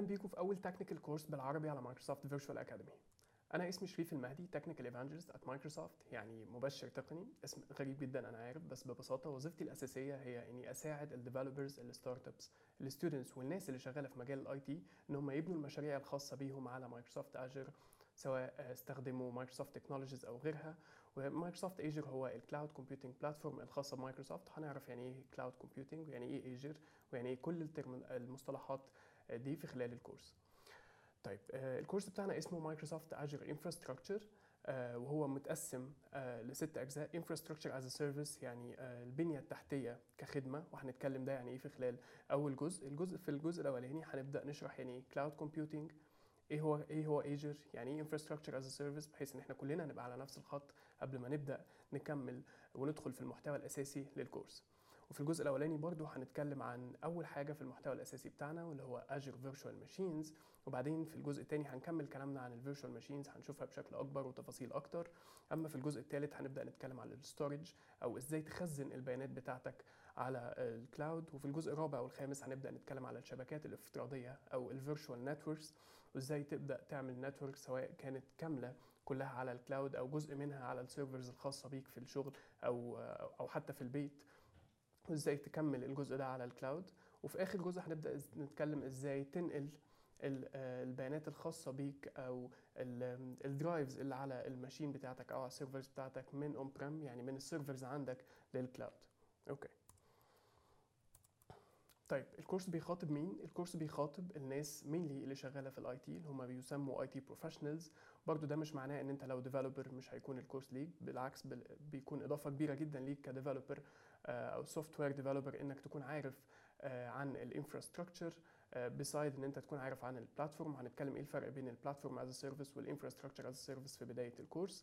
بيكم في اول تكنيكال كورس بالعربي على مايكروسوفت فيرتشوال اكاديمي انا اسمي شريف المهدي تكنيكال ايفانجلست ات مايكروسوفت يعني مبشر تقني اسم غريب جدا انا عارف بس ببساطه وظيفتي الاساسيه هي اني اساعد الديفلوبرز الستارت ابس الستودنتس والناس اللي شغاله في مجال الاي تي ان هم يبنوا المشاريع الخاصه بيهم على مايكروسوفت اجر سواء استخدموا مايكروسوفت تكنولوجيز او غيرها ومايكروسوفت ايجر هو الكلاود كومبيوتنج بلاتفورم الخاصه بمايكروسوفت هنعرف يعني ايه كلاود كومبيوتنج ويعني ايه ايجر ويعني ايه كل الترم المصطلحات دي في خلال الكورس طيب آه، الكورس بتاعنا اسمه مايكروسوفت اجر انفراستراكشر وهو متقسم آه، لست اجزاء انفراستراكشر از سيرفيس يعني آه، البنيه التحتيه كخدمه وهنتكلم ده يعني ايه في خلال اول جزء الجزء في الجزء الاولاني هنبدا نشرح يعني ايه كلاود كومبيوتنج ايه هو ايه هو ايجر يعني ايه انفراستراكشر از سيرفيس بحيث ان احنا كلنا نبقى على نفس الخط قبل ما نبدا نكمل وندخل في المحتوى الاساسي للكورس وفي الجزء الاولاني برضو هنتكلم عن اول حاجه في المحتوى الاساسي بتاعنا واللي هو اجر فيرتشوال ماشينز وبعدين في الجزء الثاني هنكمل كلامنا عن الفيرتشوال ماشينز هنشوفها بشكل اكبر وتفاصيل اكتر اما في الجزء الثالث هنبدا نتكلم عن الستورج او ازاي تخزن البيانات بتاعتك على الكلاود وفي الجزء الرابع والخامس هنبدا نتكلم على الشبكات الافتراضيه او الفيرتشوال نتوركس وازاي تبدا تعمل نتورك سواء كانت كامله كلها على الكلاود او جزء منها على السيرفرز الخاصه بيك في الشغل او او حتى في البيت وازاي تكمل الجزء ده على الكلاود وفي اخر جزء هنبدا نتكلم ازاي تنقل البيانات الخاصة بيك أو الدرايفز اللي على الماشين بتاعتك أو على السيرفرز بتاعتك من اون بريم يعني من السيرفرز عندك للكلاود. أوكي. طيب الكورس بيخاطب مين؟ الكورس بيخاطب الناس مينلي اللي شغاله في الاي تي اللي هم بيسموا اي تي بروفيشنالز برضو ده مش معناه ان انت لو ديفلوبر مش هيكون الكورس ليك بالعكس بيكون اضافه كبيره جدا ليك كديفلوبر او سوفت وير ديفلوبر انك تكون عارف عن الانفراستراكشر بسايد ان انت تكون عارف عن البلاتفورم هنتكلم ايه الفرق بين البلاتفورم از سيرفيس والانفراستراكشر از سيرفيس في بدايه الكورس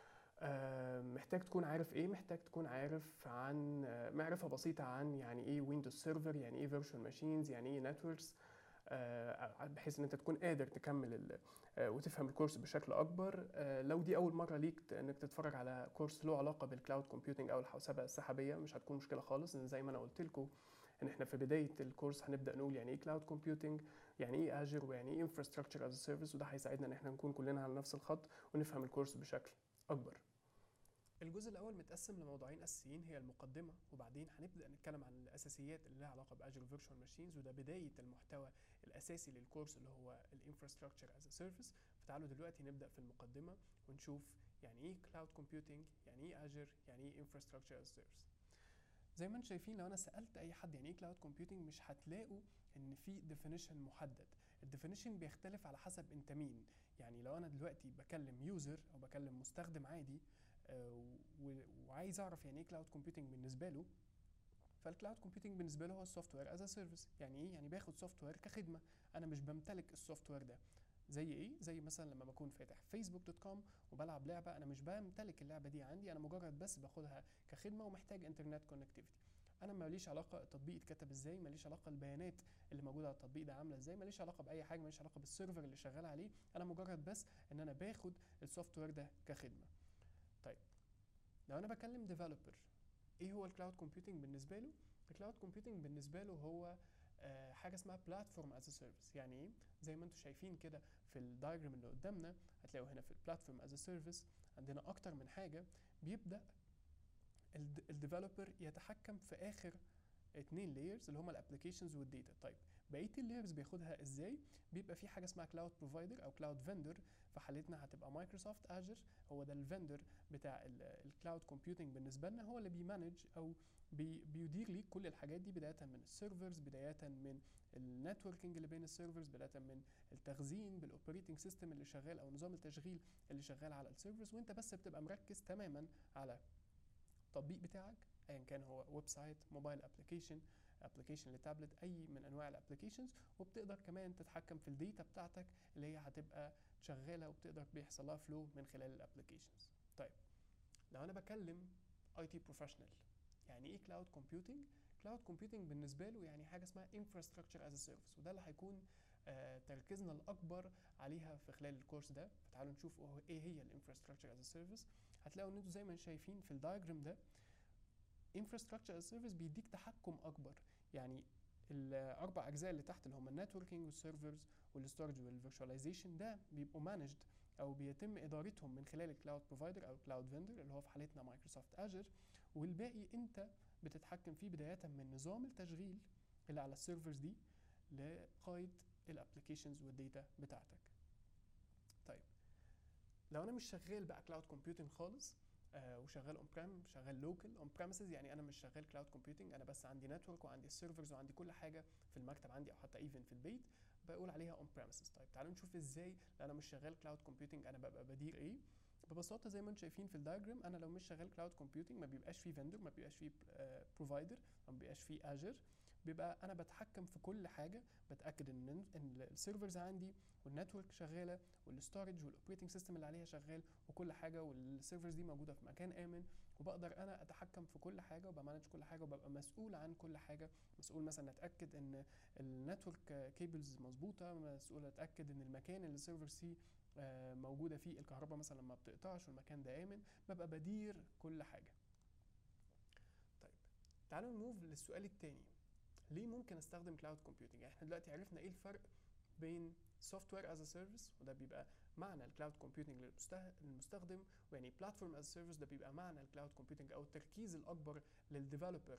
محتاج تكون عارف ايه محتاج تكون عارف عن معرفه بسيطه عن يعني ايه ويندوز سيرفر يعني ايه فيرتشوال ماشينز يعني ايه نتوركس بحيث ان انت تكون قادر تكمل وتفهم الكورس بشكل اكبر لو دي اول مره ليك انك تتفرج على كورس له علاقه بالكلاود كومبيوتنج او الحوسبه السحابيه مش هتكون مشكله خالص ان زي ما انا قلت لكم ان احنا في بدايه الكورس هنبدا نقول يعني ايه كلاود كومبيوتنج يعني ايه اجر ويعني ايه انفراستراكشر از سيرفيس وده هيساعدنا ان احنا نكون كلنا على نفس الخط ونفهم الكورس بشكل اكبر الجزء الاول متقسم لموضوعين اساسيين هي المقدمه وبعدين هنبدا نتكلم عن الاساسيات اللي لها علاقه باجر فيرتشوال ماشينز وده بدايه المحتوى الاساسي للكورس اللي هو الانفراستراكشر از سيرفيس فتعالوا دلوقتي نبدا في المقدمه ونشوف يعني ايه كلاود كومبيوتنج يعني ايه اجر يعني ايه انفراستراكشر از سيرفيس زي ما انتم شايفين لو انا سالت اي حد يعني ايه كلاود كومبيوتنج مش هتلاقوا ان في ديفينيشن محدد الديفينيشن بيختلف على حسب انت مين يعني لو انا دلوقتي بكلم يوزر او بكلم مستخدم عادي وعايز اعرف يعني ايه كلاود كومبيوتنج بالنسبه له فالكلاود كومبيوتنج بالنسبه له هو السوفت وير از سيرفيس يعني ايه يعني باخد سوفت وير كخدمه انا مش بمتلك السوفت وير ده زي ايه زي مثلا لما بكون فاتح فيسبوك دوت كوم وبلعب لعبه انا مش بمتلك اللعبه دي عندي انا مجرد بس باخدها كخدمه ومحتاج انترنت كونكتيفيتي انا ماليش علاقه التطبيق اتكتب ازاي ماليش علاقه البيانات اللي موجوده على التطبيق ده عامله ازاي ماليش علاقه باي حاجه ماليش علاقه بالسيرفر اللي شغال عليه انا مجرد بس ان انا باخد السوفت وير ده كخدمه طيب لو انا بكلم ديفلوبر ايه هو الكلاود كومبيوتنج بالنسبه له الكلاود كومبيوتنج بالنسبه له هو آه حاجه اسمها بلاتفورم از سيرفيس يعني ايه زي ما انتم شايفين كده في الدايجرام اللي قدامنا هتلاقوا هنا في البلاتفورم از سيرفيس عندنا اكتر من حاجه بيبدا الديفلوبر يتحكم في اخر اتنين لايرز اللي هما الابلكيشنز والداتا طيب بقيه اللايرز بياخدها ازاي بيبقى في حاجه اسمها كلاود بروفايدر او كلاود فيندور في حالتنا هتبقى مايكروسوفت اجر هو ده الفندور بتاع الكلاود كومبيوتنج بالنسبه لنا هو اللي بيمانج او بي بيدير ليك كل الحاجات دي بدايه من السيرفرز بدايه من النتوركينج اللي بين السيرفرز بدايه من التخزين بالاوبريتنج سيستم اللي شغال او نظام التشغيل اللي شغال على السيرفرز وانت بس بتبقى مركز تماما على التطبيق بتاعك ايا كان هو ويب سايت موبايل ابلكيشن ابلكيشن لتابلت اي من انواع الابلكيشنز وبتقدر كمان تتحكم في الداتا بتاعتك اللي هي هتبقى شغاله وبتقدر بيحصل لها فلو من خلال الابلكيشنز طيب لو انا بكلم اي تي بروفيشنال يعني ايه كلاود كومبيوتنج كلاود كومبيوتنج بالنسبه له يعني حاجه اسمها انفراستراكشر از سيرفيس وده اللي هيكون آه تركيزنا الاكبر عليها في خلال الكورس ده فتعالوا نشوف ايه هي الانفراستراكشر از سيرفيس هتلاقوا ان انتوا زي ما شايفين في الدايجرام ده انفراستراكشر از سيرفيس بيديك تحكم اكبر يعني الاربع اجزاء اللي تحت اللي هم النتوركينج والسيرفرز والستورج والفيرشواليزيشن ده بيبقوا مانجد او بيتم ادارتهم من خلال الكلاود بروفايدر او الكلاود فيندر اللي هو في حالتنا مايكروسوفت اجر والباقي انت بتتحكم فيه بدايه من نظام التشغيل اللي على السيرفرز دي لغايه الابلكيشنز والداتا بتاعتك طيب لو انا مش شغال بقى كلاود كومبيوتنج خالص آه وشغال اون بريم شغال لوكال اون بريمسز يعني انا مش شغال كلاود كومبيوتنج انا بس عندي نتورك وعندي السيرفرز وعندي كل حاجه في المكتب عندي او حتى ايفن في البيت بقول عليها اون بريمسز طيب تعالوا نشوف ازاي لو انا مش شغال كلاود كومبيوتنج انا ببقى بدير ايه ببساطه زي ما انتم شايفين في الدايجرام انا لو مش شغال كلاود كومبيوتنج ما بيبقاش فيه فيندور ما بيبقاش فيه بروفايدر ما بيبقاش فيه اجر بيبقى انا بتحكم في كل حاجه بتاكد ان ان السيرفرز عندي والنتورك شغاله والستورج والاوبريتنج سيستم اللي عليها شغال وكل حاجه والسيرفرز دي موجوده في مكان امن وبقدر انا اتحكم في كل حاجه وبمانج كل حاجه وببقى مسؤول عن كل حاجه مسؤول مثلا اتاكد ان النتورك كيبلز مظبوطه مسؤول اتاكد ان المكان اللي السيرفر سي موجوده فيه الكهرباء مثلا ما بتقطعش والمكان ده امن ببقى بدير كل حاجه طيب تعالوا نموف للسؤال الثاني ليه ممكن استخدم كلاود كومبيوتنج يعني احنا دلوقتي عرفنا ايه الفرق بين سوفت وير از سيرفيس وده بيبقى معنى الكلاود كومبيوتنج للمستخدم ويعني بلاتفورم از سيرفيس ده بيبقى معنى الكلاود كومبيوتنج او التركيز الاكبر للديفلوبر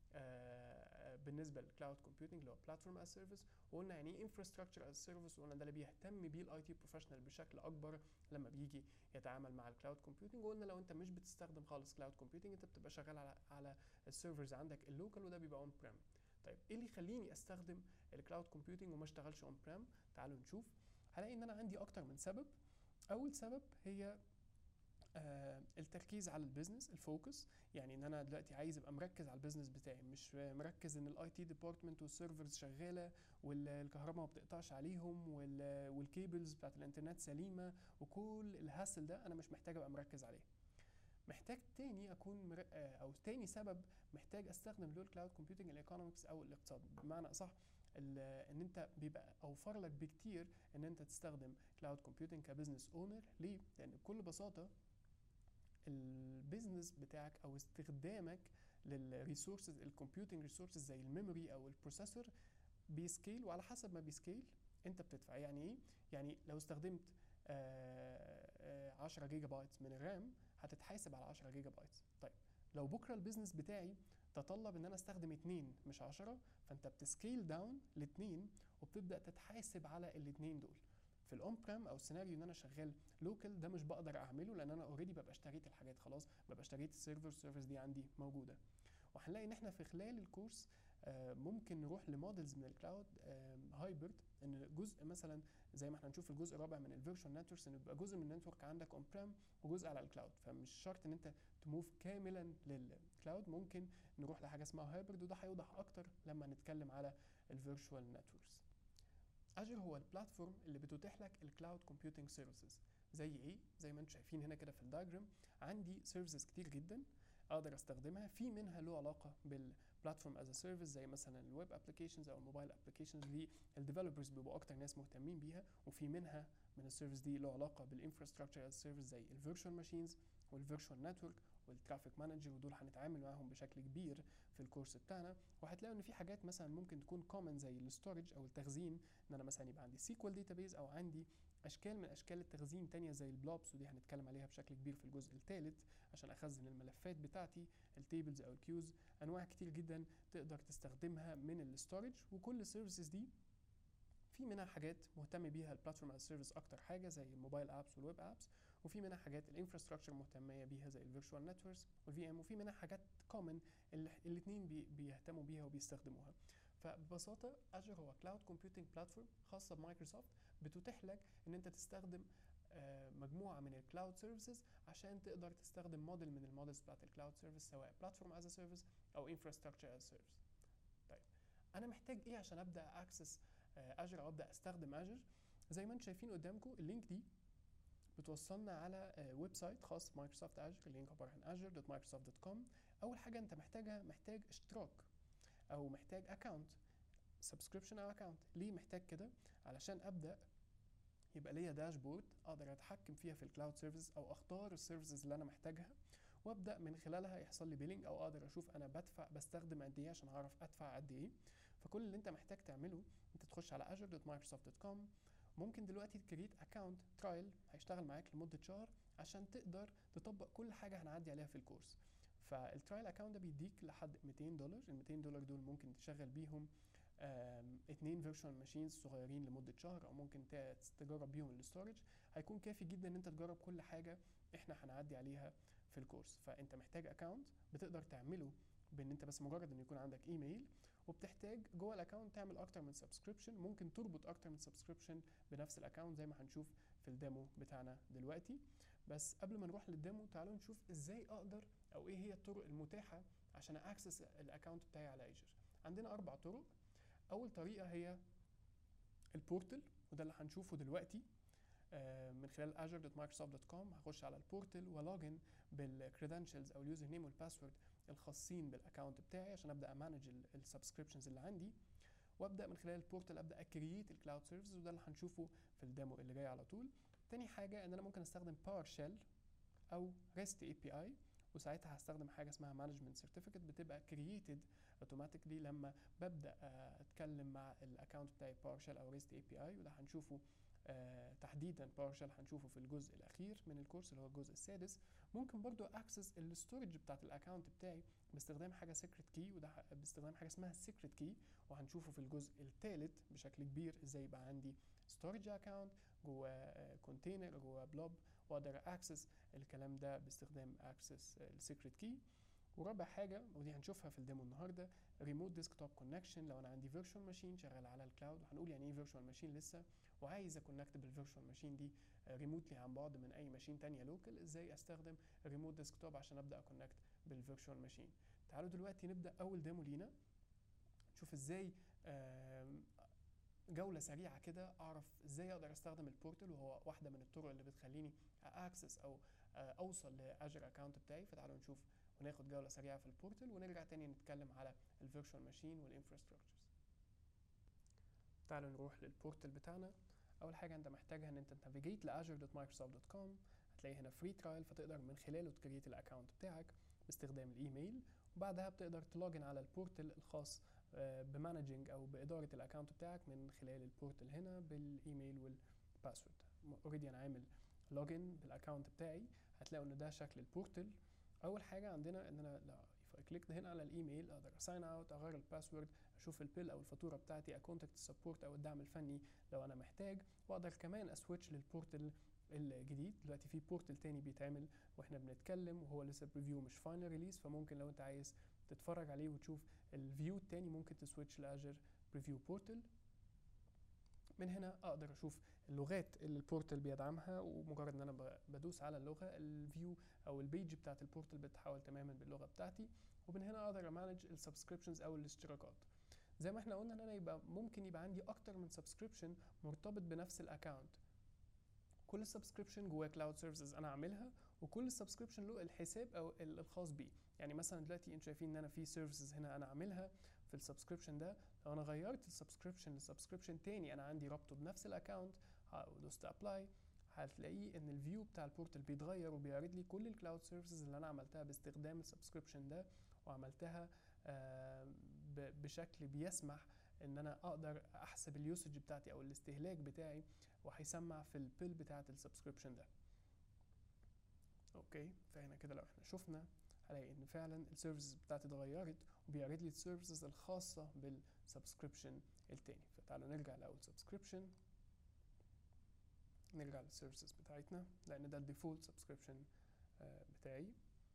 آه بالنسبه للكلاود كومبيوتنج اللي هو بلاتفورم از سيرفيس وقلنا يعني ايه انفراستراكشر از سيرفيس وقلنا ده اللي بيهتم بيه الاي تي بروفيشنال بشكل اكبر لما بيجي يتعامل مع الكلاود كومبيوتنج وقلنا لو انت مش بتستخدم خالص كلاود كومبيوتنج انت بتبقى شغال على على السيرفرز عندك اللوكال وده بيبقى اون بريم طيب ايه اللي يخليني استخدم الكلاود كومبيوتنج وما اشتغلش اون بريم تعالوا نشوف هلاقي ان انا عندي اكتر من سبب اول سبب هي آه التركيز على البيزنس الفوكس يعني ان انا دلوقتي عايز ابقى مركز على البيزنس بتاعي مش مركز ان الاي تي ديبارتمنت والسيرفرز شغاله والكهرباء ما بتقطعش عليهم والكيبلز بتاعت الانترنت سليمه وكل الهاسل ده انا مش محتاج ابقى مركز عليه محتاج تاني اكون مر... او تاني سبب محتاج استخدم له الكلاود كومبيوتنج الايكونومكس او الاقتصاد بمعنى اصح ان انت بيبقى اوفر لك بكتير ان انت تستخدم كلاود كومبيوتنج كبزنس اونر ليه لان بكل بساطه البيزنس بتاعك او استخدامك للريسورسز الكمبيوتنج ريسورسز زي الميموري او البروسيسور بيسكيل وعلى حسب ما بيسكيل انت بتدفع يعني ايه يعني لو استخدمت 10 جيجا بايت من الرام هتتحاسب على 10 جيجا بايت طيب لو بكره البيزنس بتاعي تطلب ان انا استخدم اتنين مش 10 فانت بتسكيل داون لاتنين وبتبدا تتحاسب على الاتنين دول في الاون بريم او السيناريو ان انا شغال لوكال ده مش بقدر اعمله لان انا اوريدي ببقى اشتريت الحاجات خلاص ببقى اشتريت السيرفر السيرفرز دي عندي موجوده وهنلاقي ان احنا في خلال الكورس ممكن نروح لمودلز من الكلاود هايبرد ان جزء مثلا زي ما احنا هنشوف في الجزء الرابع من الفيرشوال نتوركس ان يبقى جزء من النتورك عندك اون بريم وجزء على الكلاود فمش شرط ان انت تموف كاملا للكلاود ممكن نروح لحاجه اسمها هايبرد وده هيوضح اكتر لما نتكلم على الفيرشوال نتوركس اجر هو البلاتفورم اللي بتتيح لك الكلاود كومبيوتنج سيرفيسز زي ايه زي ما انتم شايفين هنا كده في الدايجرام عندي سيرفيسز كتير جدا اقدر استخدمها في منها له علاقه بالبلاتفورم از سيرفيس زي مثلا الويب ابلكيشنز او الموبايل ابلكيشنز دي الديفلوبرز بيبقوا اكتر ناس مهتمين بيها وفي منها من السيرفيس دي له علاقه بالانفراستراكشر از سيرفيس زي الفيرتشوال ماشينز والفيرتشوال نتورك والترافيك مانجر ودول هنتعامل معاهم بشكل كبير في الكورس بتاعنا وهتلاقوا ان في حاجات مثلا ممكن تكون كومن زي الستورج او التخزين ان انا مثلا يبقى عندي سيكوال داتابيز او عندي اشكال من اشكال التخزين تانية زي البلوبس ودي هنتكلم عليها بشكل كبير في الجزء الثالث عشان اخزن الملفات بتاعتي التيبلز او الكيوز انواع كتير جدا تقدر تستخدمها من الستورج وكل السيرفيسز دي في منها حاجات مهتم بيها البلاتفورم از سيرفيس اكتر حاجه زي الموبايل ابس والويب ابس وفي منها حاجات الانفراستراكشر مهتميه بيها زي الفيرتشوال نتوركس والفي ام وفي منها حاجات كومن الاثنين بي بيهتموا بيها وبيستخدموها فببساطه اجر هو كلاود كومبيوتنج بلاتفورم خاصه بمايكروسوفت بتتيح لك ان انت تستخدم مجموعه من الكلاود سيرفيسز عشان تقدر تستخدم موديل من المودلز بتاعت الكلاود سيرفيس سواء بلاتفورم از سيرفيس او انفراستراكشر از سيرفيس طيب انا محتاج ايه عشان ابدا اكسس اجر او ابدا استخدم اجر زي ما انتم شايفين قدامكم اللينك دي بتوصلنا على ويب سايت خاص بمايكروسوفت اجر اللينك عباره عن azure.microsoft.com اول حاجه انت محتاجها محتاج اشتراك او محتاج اكونت سبسكريبشن او اكونت ليه محتاج كده علشان ابدا يبقى ليا داشبورد اقدر اتحكم فيها في الكلاود سيرفيس او اختار السيرفيسز اللي انا محتاجها وابدا من خلالها يحصل لي بيلينج او اقدر اشوف انا بدفع بستخدم قد ايه عشان اعرف ادفع قد ايه فكل اللي انت محتاج تعمله انت تخش على azure.microsoft.com ممكن دلوقتي تكريت اكونت ترايل هيشتغل معاك لمده شهر عشان تقدر تطبق كل حاجه هنعدي عليها في الكورس فالترايل اكونت ده بيديك لحد 200 دولار ال 200 دولار دول ممكن تشغل بيهم آم، اتنين فيرتشوال ماشينز صغيرين لمده شهر او ممكن ت- تجرب بيهم الاستورج هيكون كافي جدا ان انت تجرب كل حاجه احنا هنعدي عليها في الكورس فانت محتاج اكونت بتقدر تعمله بان انت بس مجرد ان يكون عندك ايميل وبتحتاج جوه الاكونت تعمل اكتر من سبسكريبشن ممكن تربط اكتر من سبسكريبشن بنفس الاكونت زي ما هنشوف في الديمو بتاعنا دلوقتي بس قبل ما نروح للديمو تعالوا نشوف ازاي اقدر او ايه هي الطرق المتاحه عشان اكسس الاكونت بتاعي على ايجر عندنا اربع طرق اول طريقه هي البورتل وده اللي هنشوفه دلوقتي آه، من خلال azure.microsoft.com هخش على البورتل ولوجن بالكريدنشلز او اليوزر نيم والباسورد الخاصين بالاكونت بتاعي عشان ابدا امانج السبسكريبشنز اللي عندي وابدا من خلال البورتل ابدا اكريت الكلاود سيرفيسز وده اللي هنشوفه في الديمو اللي جاي على طول تاني حاجه ان انا ممكن استخدم باور شيل او ريست اي بي اي وساعتها هستخدم حاجه اسمها مانجمنت سيرتيفيكت بتبقى كرييتد اوتوماتيكلي لما ببدا آه، اتكلم مع الاكونت بتاعي باور شيل او ريست اي بي اي وده هنشوفه آه، تحديدا باور شيل هنشوفه في الجزء الاخير من الكورس اللي هو الجزء السادس ممكن برضو اكسس الستورج بتاعت الاكونت بتاعي باستخدام حاجه سيكريت كي وده ح- باستخدام حاجه اسمها سيكريت كي وهنشوفه في الجزء الثالث بشكل كبير ازاي يبقى عندي ستورج اكونت جوه كونتينر جوه بلوب واقدر اكسس الكلام ده باستخدام اكسس السيكريت كي ورابع حاجه ودي هنشوفها في الديمو النهارده ريموت ديسكتوب كونكشن لو انا عندي فيرتشوال ماشين شغال على الكلاود وهنقول يعني ايه فيرتشوال ماشين لسه وعايز اكونكت بالفيرتشوال ماشين دي ريموتلي عن بعد من اي ماشين تانية لوكال ازاي استخدم ريموت ديسكتوب عشان ابدا اكونكت بالفيرتشوال ماشين تعالوا دلوقتي نبدا اول ديمو لينا نشوف ازاي آم، جوله سريعه كده اعرف ازاي اقدر استخدم البورتل وهو واحده من الطرق اللي بتخليني اكسس او آه، اوصل لاجر اكونت بتاعي فتعالوا نشوف وناخد جوله سريعه في البورتل ونرجع تاني نتكلم على الفيرتشوال ماشين والانفراستراكشرز تعالوا نروح للبورتل بتاعنا اول حاجه انت محتاجها ان انت تنافيجيت لazure.microsoft.com هتلاقي هنا فري ترايل فتقدر من خلاله تكريت الاكونت بتاعك باستخدام الايميل وبعدها بتقدر تلوجن على البورتل الخاص آه، بمانجنج او باداره الاكونت بتاعك من خلال البورتل هنا بالايميل والباسورد اوريدي انا عامل لوجن بالاكونت بتاعي هتلاقوا ان ده شكل البورتل اول حاجه عندنا ان انا لا كليكت هنا على الايميل اقدر اساين اوت اغير الباسورد اشوف البيل او الفاتوره بتاعتي اكونتاكت السبورت او الدعم الفني لو انا محتاج واقدر كمان اسويتش للبورتل الجديد دلوقتي في بورتل تاني بيتعمل واحنا بنتكلم وهو لسه بريفيو مش فاينل ريليز فممكن لو انت عايز تتفرج عليه وتشوف الفيو التاني ممكن تسويتش لاجر بريفيو بورتل من هنا اقدر اشوف اللغات اللي البورتل بيدعمها ومجرد ان انا ب- بدوس على اللغه الفيو او البيج بتاعت البورتل بتتحول تماما باللغه بتاعتي ومن هنا اقدر امانج السبسكريبشنز او الاشتراكات زي ما احنا قلنا ان انا يبقى ممكن يبقى عندي اكتر من سبسكريبشن مرتبط بنفس الاكونت كل سبسكريبشن جواه كلاود سيرفيسز انا عاملها وكل سبسكريبشن له الحساب او ال- الخاص بيه يعني مثلا دلوقتي انتوا شايفين ان انا في سيرفيسز هنا انا عاملها في السبسكريبشن ده لو انا غيرت السبسكريبشن لسبسكريبشن تاني انا عندي رابطه بنفس الاكونت ودوست ابلاي هتلاقيه ان الفيو بتاع البورتال بيتغير وبيعرض لي كل الكلاود سيرفيسز اللي انا عملتها باستخدام السبسكريبشن ده وعملتها آه، ب- بشكل بيسمح ان انا اقدر احسب اليوسج بتاعتي او الاستهلاك بتاعي وهيسمع في البيل بتاعت السبسكريبشن ده اوكي فهنا كده لو احنا شفنا هلاقي ان فعلا السيرفيسز بتاعتي اتغيرت وبيعرض لي السيرفيسز الخاصه بالسبسكريبشن التاني فتعالوا نرجع لاول سبسكريبشن نرجع للسيرفيسز بتاعتنا لان ده الديفولت سبسكريبشن بتاعي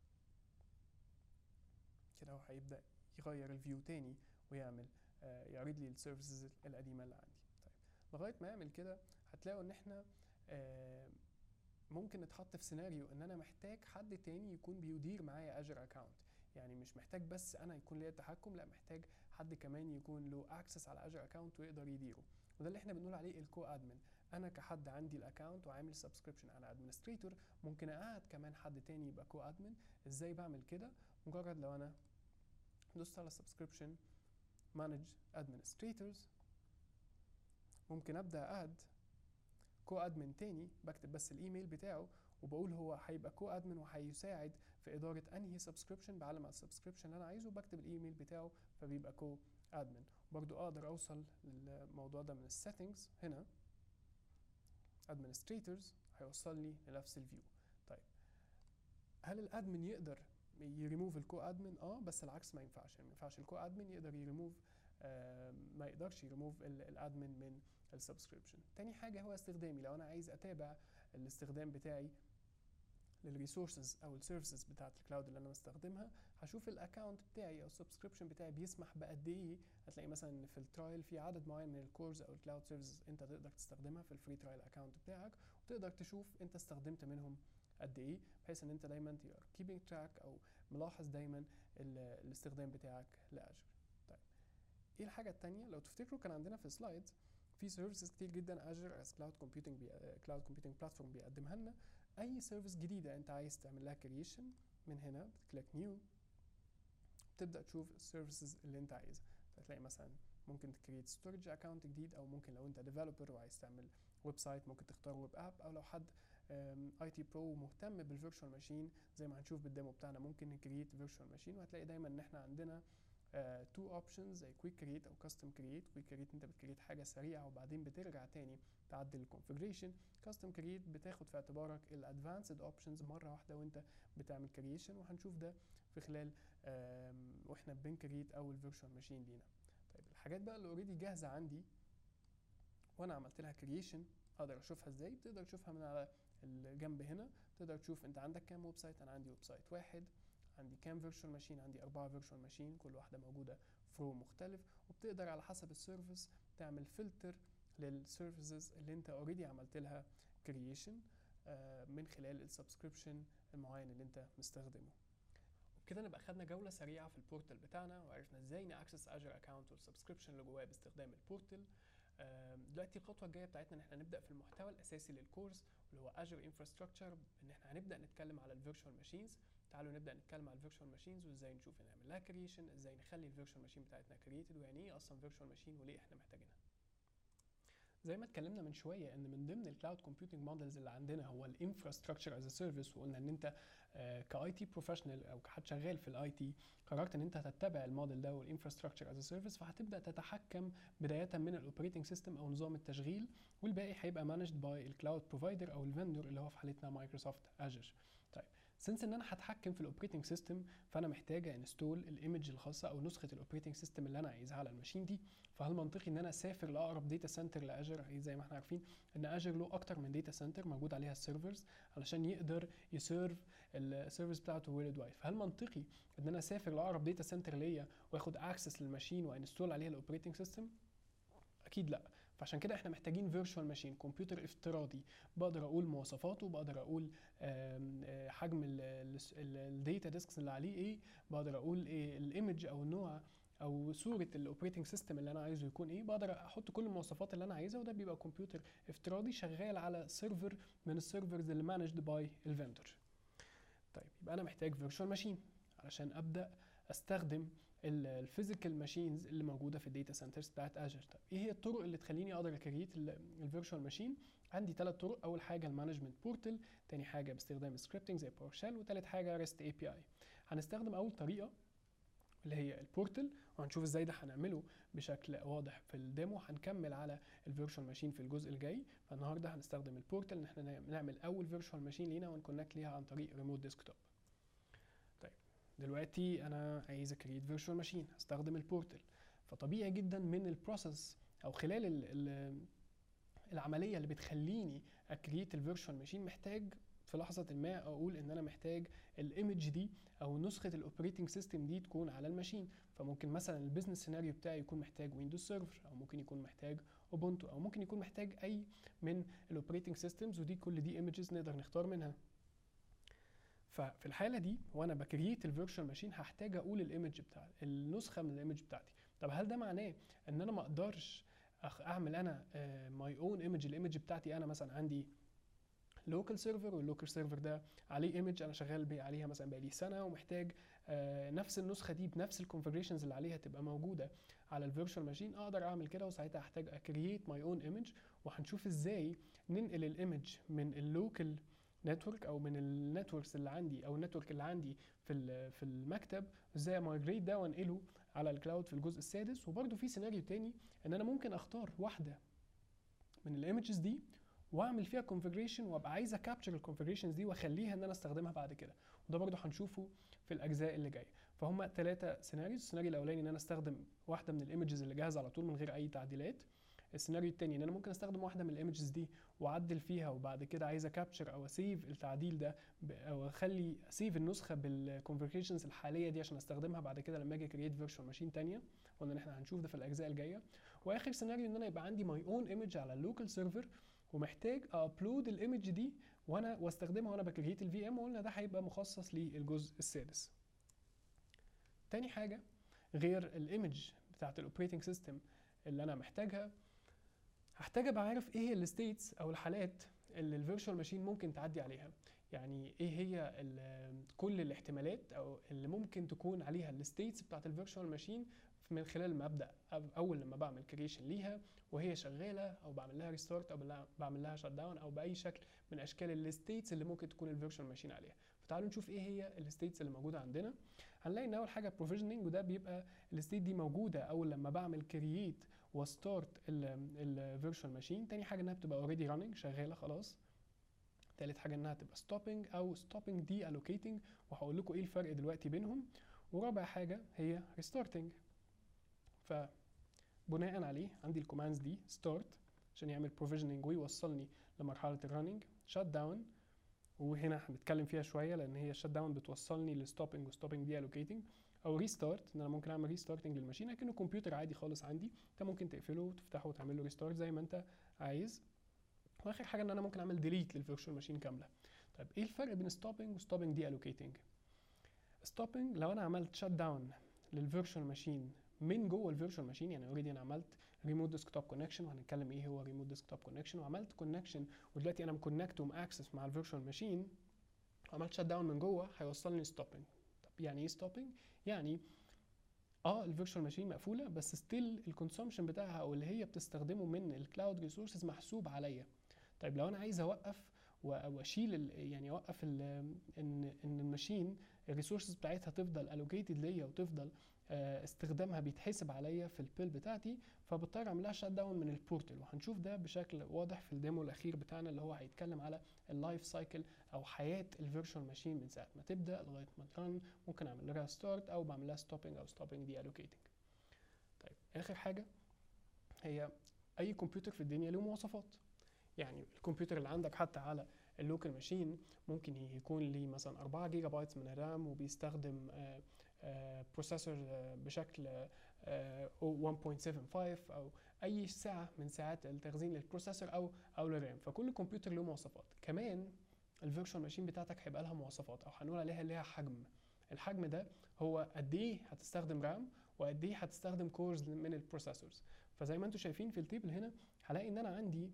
كده هو هيبدا يغير الفيو تاني ويعمل آه، يعرض لي السيرفيسز القديمه اللي عندي طيب لغايه ما يعمل كده هتلاقوا ان احنا آه، ممكن نتحط في سيناريو ان انا محتاج حد تاني يكون بيدير معايا اجر اكاونت يعني مش محتاج بس انا يكون ليا التحكم لا محتاج حد كمان يكون له اكسس على اجر اكاونت ويقدر يديره وده اللي احنا بنقول عليه الكو ادمن انا كحد عندي الاكونت وعامل سبسكريبشن انا ادمنستريتور ممكن اقعد كمان حد تاني يبقى كو ادمن ازاي بعمل كده مجرد لو انا دوست على سبسكريبشن مانج ادمنستريتورز ممكن ابدا اد كو ادمن تاني بكتب بس الايميل بتاعه وبقول هو هيبقى كو ادمن وهيساعد في اداره انهي سبسكريبشن بعلم على السبسكريبشن اللي انا عايزه وبكتب الايميل بتاعه فبيبقى كو ادمن برضو اقدر اوصل للموضوع ده من السيتنجز هنا administrators هيوصلني لنفس الفيو طيب هل الادمن يقدر يريموف الكو ادمن اه بس العكس ما ينفعش يعني ما ينفعش الكو ادمن يقدر يريموف آه ما يقدرش يريموف الادمن من السبسكريبشن تاني حاجه هو استخدامي لو انا عايز اتابع الاستخدام بتاعي للريسورسز او السيرفيسز بتاعت الكلاود اللي انا بستخدمها هشوف الاكونت بتاعي او السبسكريبشن بتاعي بيسمح بقد ايه هتلاقي مثلا ان في الترايل في عدد معين من الكورز او الكلاود سيرفيسز انت تقدر تستخدمها في الفري ترايل اكونت بتاعك وتقدر تشوف انت استخدمت منهم قد ايه بحيث ان انت دايما تبقى كيبنج تراك او ملاحظ دايما الاستخدام بتاعك لاجر طيب ايه الحاجه الثانيه لو تفتكروا كان عندنا في سلايدز في سيرفيسز كتير جدا اجر از كلاود كومبيوتنج كلاود كومبيوتنج بلاتفورم بيقدمها لنا اي سيرفيس جديده انت عايز تعمل لها كرييشن من هنا بتكليك نيو تبدا تشوف السيرفيسز اللي انت عايزها فتلاقي مثلا ممكن تكريت ستورج اكونت جديد او ممكن لو انت ديفلوبر وعايز تعمل ويب سايت ممكن تختار ويب اب او لو حد اي تي برو مهتم بالفيرتشوال ماشين زي ما هنشوف بالديمو بتاعنا ممكن نكريت فيرتشوال ماشين وهتلاقي دايما ان احنا عندنا تو uh, اوبشنز زي كويك كريت او كاستم كريت كويك كريت انت بتكريت حاجه سريعه وبعدين بترجع تاني تعدل الكونفجريشن كاستم كريت بتاخد في اعتبارك الادفانسد اوبشنز مره واحده وانت بتعمل كرييشن وهنشوف ده في خلال واحنا بنكريت اول فيرتشوال ماشين لينا طيب الحاجات بقى اللي اوريدي جاهزه عندي وانا عملت لها كرييشن اقدر اشوفها ازاي تقدر تشوفها من على الجنب هنا تقدر تشوف انت عندك كام ويب سايت انا عندي ويب سايت واحد عندي كام فيرتشوال ماشين عندي أربعة فيرتشوال ماشين كل واحدة موجودة فرو مختلف وبتقدر على حسب السيرفيس تعمل فلتر للسيرفيسز اللي انت اوريدي عملت لها كرييشن من خلال السبسكريبشن المعين اللي انت مستخدمه وبكده نبقى خدنا جولة سريعة في البورتال بتاعنا وعرفنا ازاي ناكسس اجر اكونت والسبسكريبشن اللي جواه باستخدام البورتال دلوقتي الخطوة الجاية بتاعتنا ان احنا نبدأ في المحتوى الأساسي للكورس اللي هو اجر انفراستراكشر ان احنا هنبدأ نتكلم على الفيرتشوال ماشينز تعالوا نبدا نتكلم على الفيرتشوال ماشينز وازاي نشوف نعمل لها كريشن ازاي نخلي الفيرتشوال ماشين بتاعتنا كرييتد ويعني ايه اصلا فيرتشوال ماشين وليه احنا محتاجينها زي ما اتكلمنا من شويه ان من ضمن الكلاود كومبيوتنج مودلز اللي عندنا هو الانفراستراكشر از سيرفيس وقلنا ان انت كاي تي بروفيشنال او كحد شغال في الاي تي قررت ان انت هتتبع الموديل ده والانفراستراكشر از سيرفيس فهتبدا تتحكم بدايه من الاوبريتنج سيستم او نظام التشغيل والباقي هيبقى مانجد باي الكلاود بروفايدر او الفندور اللي هو في حالتنا مايكروسوفت اجر طيب سنس ان انا هتحكم في الاوبريتنج سيستم فانا محتاجه انستول الايمج الخاصه او نسخه الاوبريتنج سيستم اللي انا عايزها على الماشين دي فهل منطقي ان انا اسافر لاقرب داتا سنتر لاجر زي ما احنا عارفين ان اجر له اكتر من داتا سنتر موجود عليها السيرفرز علشان يقدر يسيرف السيرفيس بتاعته وورلد وايد فهل منطقي ان انا اسافر لاقرب داتا سنتر ليا واخد اكسس للماشين وانستول عليها الاوبريتنج سيستم اكيد لا فعشان كده احنا محتاجين فيرتشوال ماشين كمبيوتر افتراضي بقدر اقول مواصفاته بقدر اقول حجم الداتا ديسكس اللي عليه ايه بقدر اقول ايه الايمج او النوع او صوره الاوبريتنج سيستم اللي انا عايزه يكون ايه بقدر احط كل المواصفات اللي انا عايزها وده بيبقى كمبيوتر افتراضي شغال على سيرفر من السيرفرز اللي مانجد باي الفندور طيب يبقى انا محتاج فيرتشوال ماشين علشان ابدا استخدم الفيزيكال ماشينز اللي موجوده في الداتا سنترز بتاعت اجر طب ايه هي الطرق اللي تخليني اقدر اكريت الفيرتشوال ماشين عندي ثلاث طرق اول حاجه المانجمنت بورتال تاني حاجه باستخدام سكريبتنج زي باور شيل وثالث حاجه ريست اي بي اي هنستخدم اول طريقه اللي هي البورتال وهنشوف ازاي ده هنعمله بشكل واضح في الديمو هنكمل على الفيرتشوال ماشين في الجزء الجاي فالنهارده هنستخدم البورتال ان احنا نعمل اول فيرتشوال ماشين لينا ونكونكت ليها عن طريق ريموت ديسكتوب دلوقتي انا عايز اكريت فيرتشوال ماشين هستخدم البورتال فطبيعي جدا من البروسيس او خلال ال ال العمليه اللي بتخليني اكريت الفيرتشوال ماشين محتاج في لحظه ما اقول ان انا محتاج الايمج دي او نسخه الاوبريتنج سيستم دي تكون على الماشين فممكن مثلا البيزنس سيناريو بتاعي يكون محتاج ويندوز سيرفر او ممكن يكون محتاج اوبونتو او ممكن يكون محتاج اي من الاوبريتنج سيستمز ودي كل دي ايمجز نقدر نختار منها ففي الحاله دي وانا بكريت الفيرتشوال ماشين هحتاج اقول الايمج بتاع النسخه من الايمج بتاعتي طب هل ده معناه ان انا ما اقدرش اعمل انا ماي اون ايمج الايمج بتاعتي انا مثلا عندي لوكال سيرفر واللوكال سيرفر ده عليه ايمج انا شغال بيه عليها مثلا بقالي سنه ومحتاج آه نفس النسخه دي بنفس الكونفجريشنز اللي عليها تبقى موجوده على الفيرتشوال ماشين اقدر اعمل كده وساعتها احتاج اكريت ماي اون ايمج وهنشوف ازاي ننقل الايمج من اللوكال نتورك او من النتوركس اللي عندي او النتورك اللي عندي في في المكتب ازاي مايجريت ده وانقله على الكلاود في الجزء السادس وبرده في سيناريو تاني ان انا ممكن اختار واحده من الايمجز دي واعمل فيها كونفجريشن وابقى عايز اكابتشر الكونفجريشنز دي واخليها ان انا استخدمها بعد كده وده برضه هنشوفه في الاجزاء اللي جايه فهم ثلاثه سيناريوز السيناريو الاولاني ان انا استخدم واحده من الايمجز اللي جاهزه على طول من غير اي تعديلات السيناريو التاني ان انا ممكن استخدم واحده من الايمجز دي واعدل فيها وبعد كده عايز اكابتشر او اسيف التعديل ده ب- او اخلي اسيف النسخه بالكونفجريشنز الحاليه دي عشان استخدمها بعد كده لما اجي كريت فيرتشوال ماشين تانية قلنا ان احنا هنشوف ده في الاجزاء الجايه واخر سيناريو ان انا يبقى عندي ماي اون ايمج على اللوكال سيرفر ومحتاج ابلود الايمج دي وانا واستخدمها وانا بكريت الفي ام وقلنا ده هيبقى مخصص للجزء السادس تاني حاجه غير الايمج بتاعت الاوبريتنج سيستم اللي انا محتاجها هحتاج ابقى عارف ايه هي الستيتس او الحالات اللي الفيرتشوال ماشين ممكن تعدي عليها يعني ايه هي ال- كل الاحتمالات او اللي ممكن تكون عليها الستيتس بتاعت الفيرتشوال ماشين من خلال ما ابدا أب- اول لما بعمل كريشن ليها وهي شغاله او بعمل لها ريستارت او بلا- بعمل لها شت داون او باي شكل من اشكال الستيتس اللي ممكن تكون الفيرتشوال ماشين عليها فتعالوا نشوف ايه هي الستيتس اللي موجوده عندنا هنلاقي ان اول حاجه بروفيجننج وده بيبقى الستيت دي موجوده اول لما بعمل كرييت وستارت الفيرتشوال ماشين تاني حاجه انها بتبقى اوريدي راننج شغاله خلاص تالت حاجه انها تبقى ستوبنج او ستوبنج دي الوكيتنج وهقول لكم ايه الفرق دلوقتي بينهم ورابع حاجه هي ريستارتنج فبناء عليه عندي الكوماندز دي ستارت عشان يعمل بروفيجننج ويوصلني لمرحله الرننج شت داون وهنا هنتكلم فيها شويه لان هي الشت داون بتوصلني للستوبنج وستوبنج دي الوكيتنج او ريستارت ان انا ممكن اعمل ريستارتنج للماشين لكنه كمبيوتر عادي خالص عندي انت ممكن تقفله وتفتحه وتعمل له ريستارت زي ما انت عايز واخر حاجه ان انا ممكن اعمل ديليت للفيرتشوال ماشين كامله طيب ايه الفرق بين ستوبنج وستوبنج دي الوكيتنج ستوبنج لو انا عملت شت داون للفيرتشوال ماشين من جوه الفيرتشوال ماشين يعني اوريدي انا عملت ريموت ديسكتوب كونكشن وهنتكلم ايه هو ريموت ديسكتوب كونكشن وعملت كونكشن ودلوقتي انا مكونكت وماكسس مع الفيرتشوال ماشين وعملت شت داون من جوه هيوصلني ستوبنج طب يعني ايه ستوبنج يعني اه الفيرتشوال ماشين مقفوله بس ستيل الكونسومشن بتاعها او اللي هي بتستخدمه من الكلاود ريسورسز محسوب عليا طيب لو انا عايز اوقف و- واشيل ال- يعني اوقف ال- ان ان الماشين الريسورسز بتاعتها تفضل الوكيتد ليا وتفضل آه، استخدامها بيتحسب عليا في البيل بتاعتي فبضطر اعمل لها شت داون من البورتال وهنشوف ده بشكل واضح في الديمو الاخير بتاعنا اللي هو هيتكلم على اللايف سايكل او حياه الفيرتشوال ماشين من ساعه ما تبدا لغايه ما ترن ممكن اعمل لها ستارت او بعمل لها ستوبنج او ستوبنج دي الوكيتنج طيب اخر حاجه هي اي كمبيوتر في الدنيا له مواصفات يعني الكمبيوتر اللي عندك حتى على اللوكال ماشين ممكن يكون ليه مثلا 4 جيجا بايتس من الرام وبيستخدم بروسيسور بشكل آه، 1.75 او اي سعه من ساعات التخزين للبروسيسور او او للرام فكل كمبيوتر له مواصفات كمان الفيرتشوال ماشين بتاعتك هيبقى لها مواصفات او هنقول عليها ليها حجم الحجم ده هو قد ايه هتستخدم رام وقد ايه هتستخدم كورز من البروسيسورز فزي ما انتم شايفين في التيبل هنا هلاقي ان انا عندي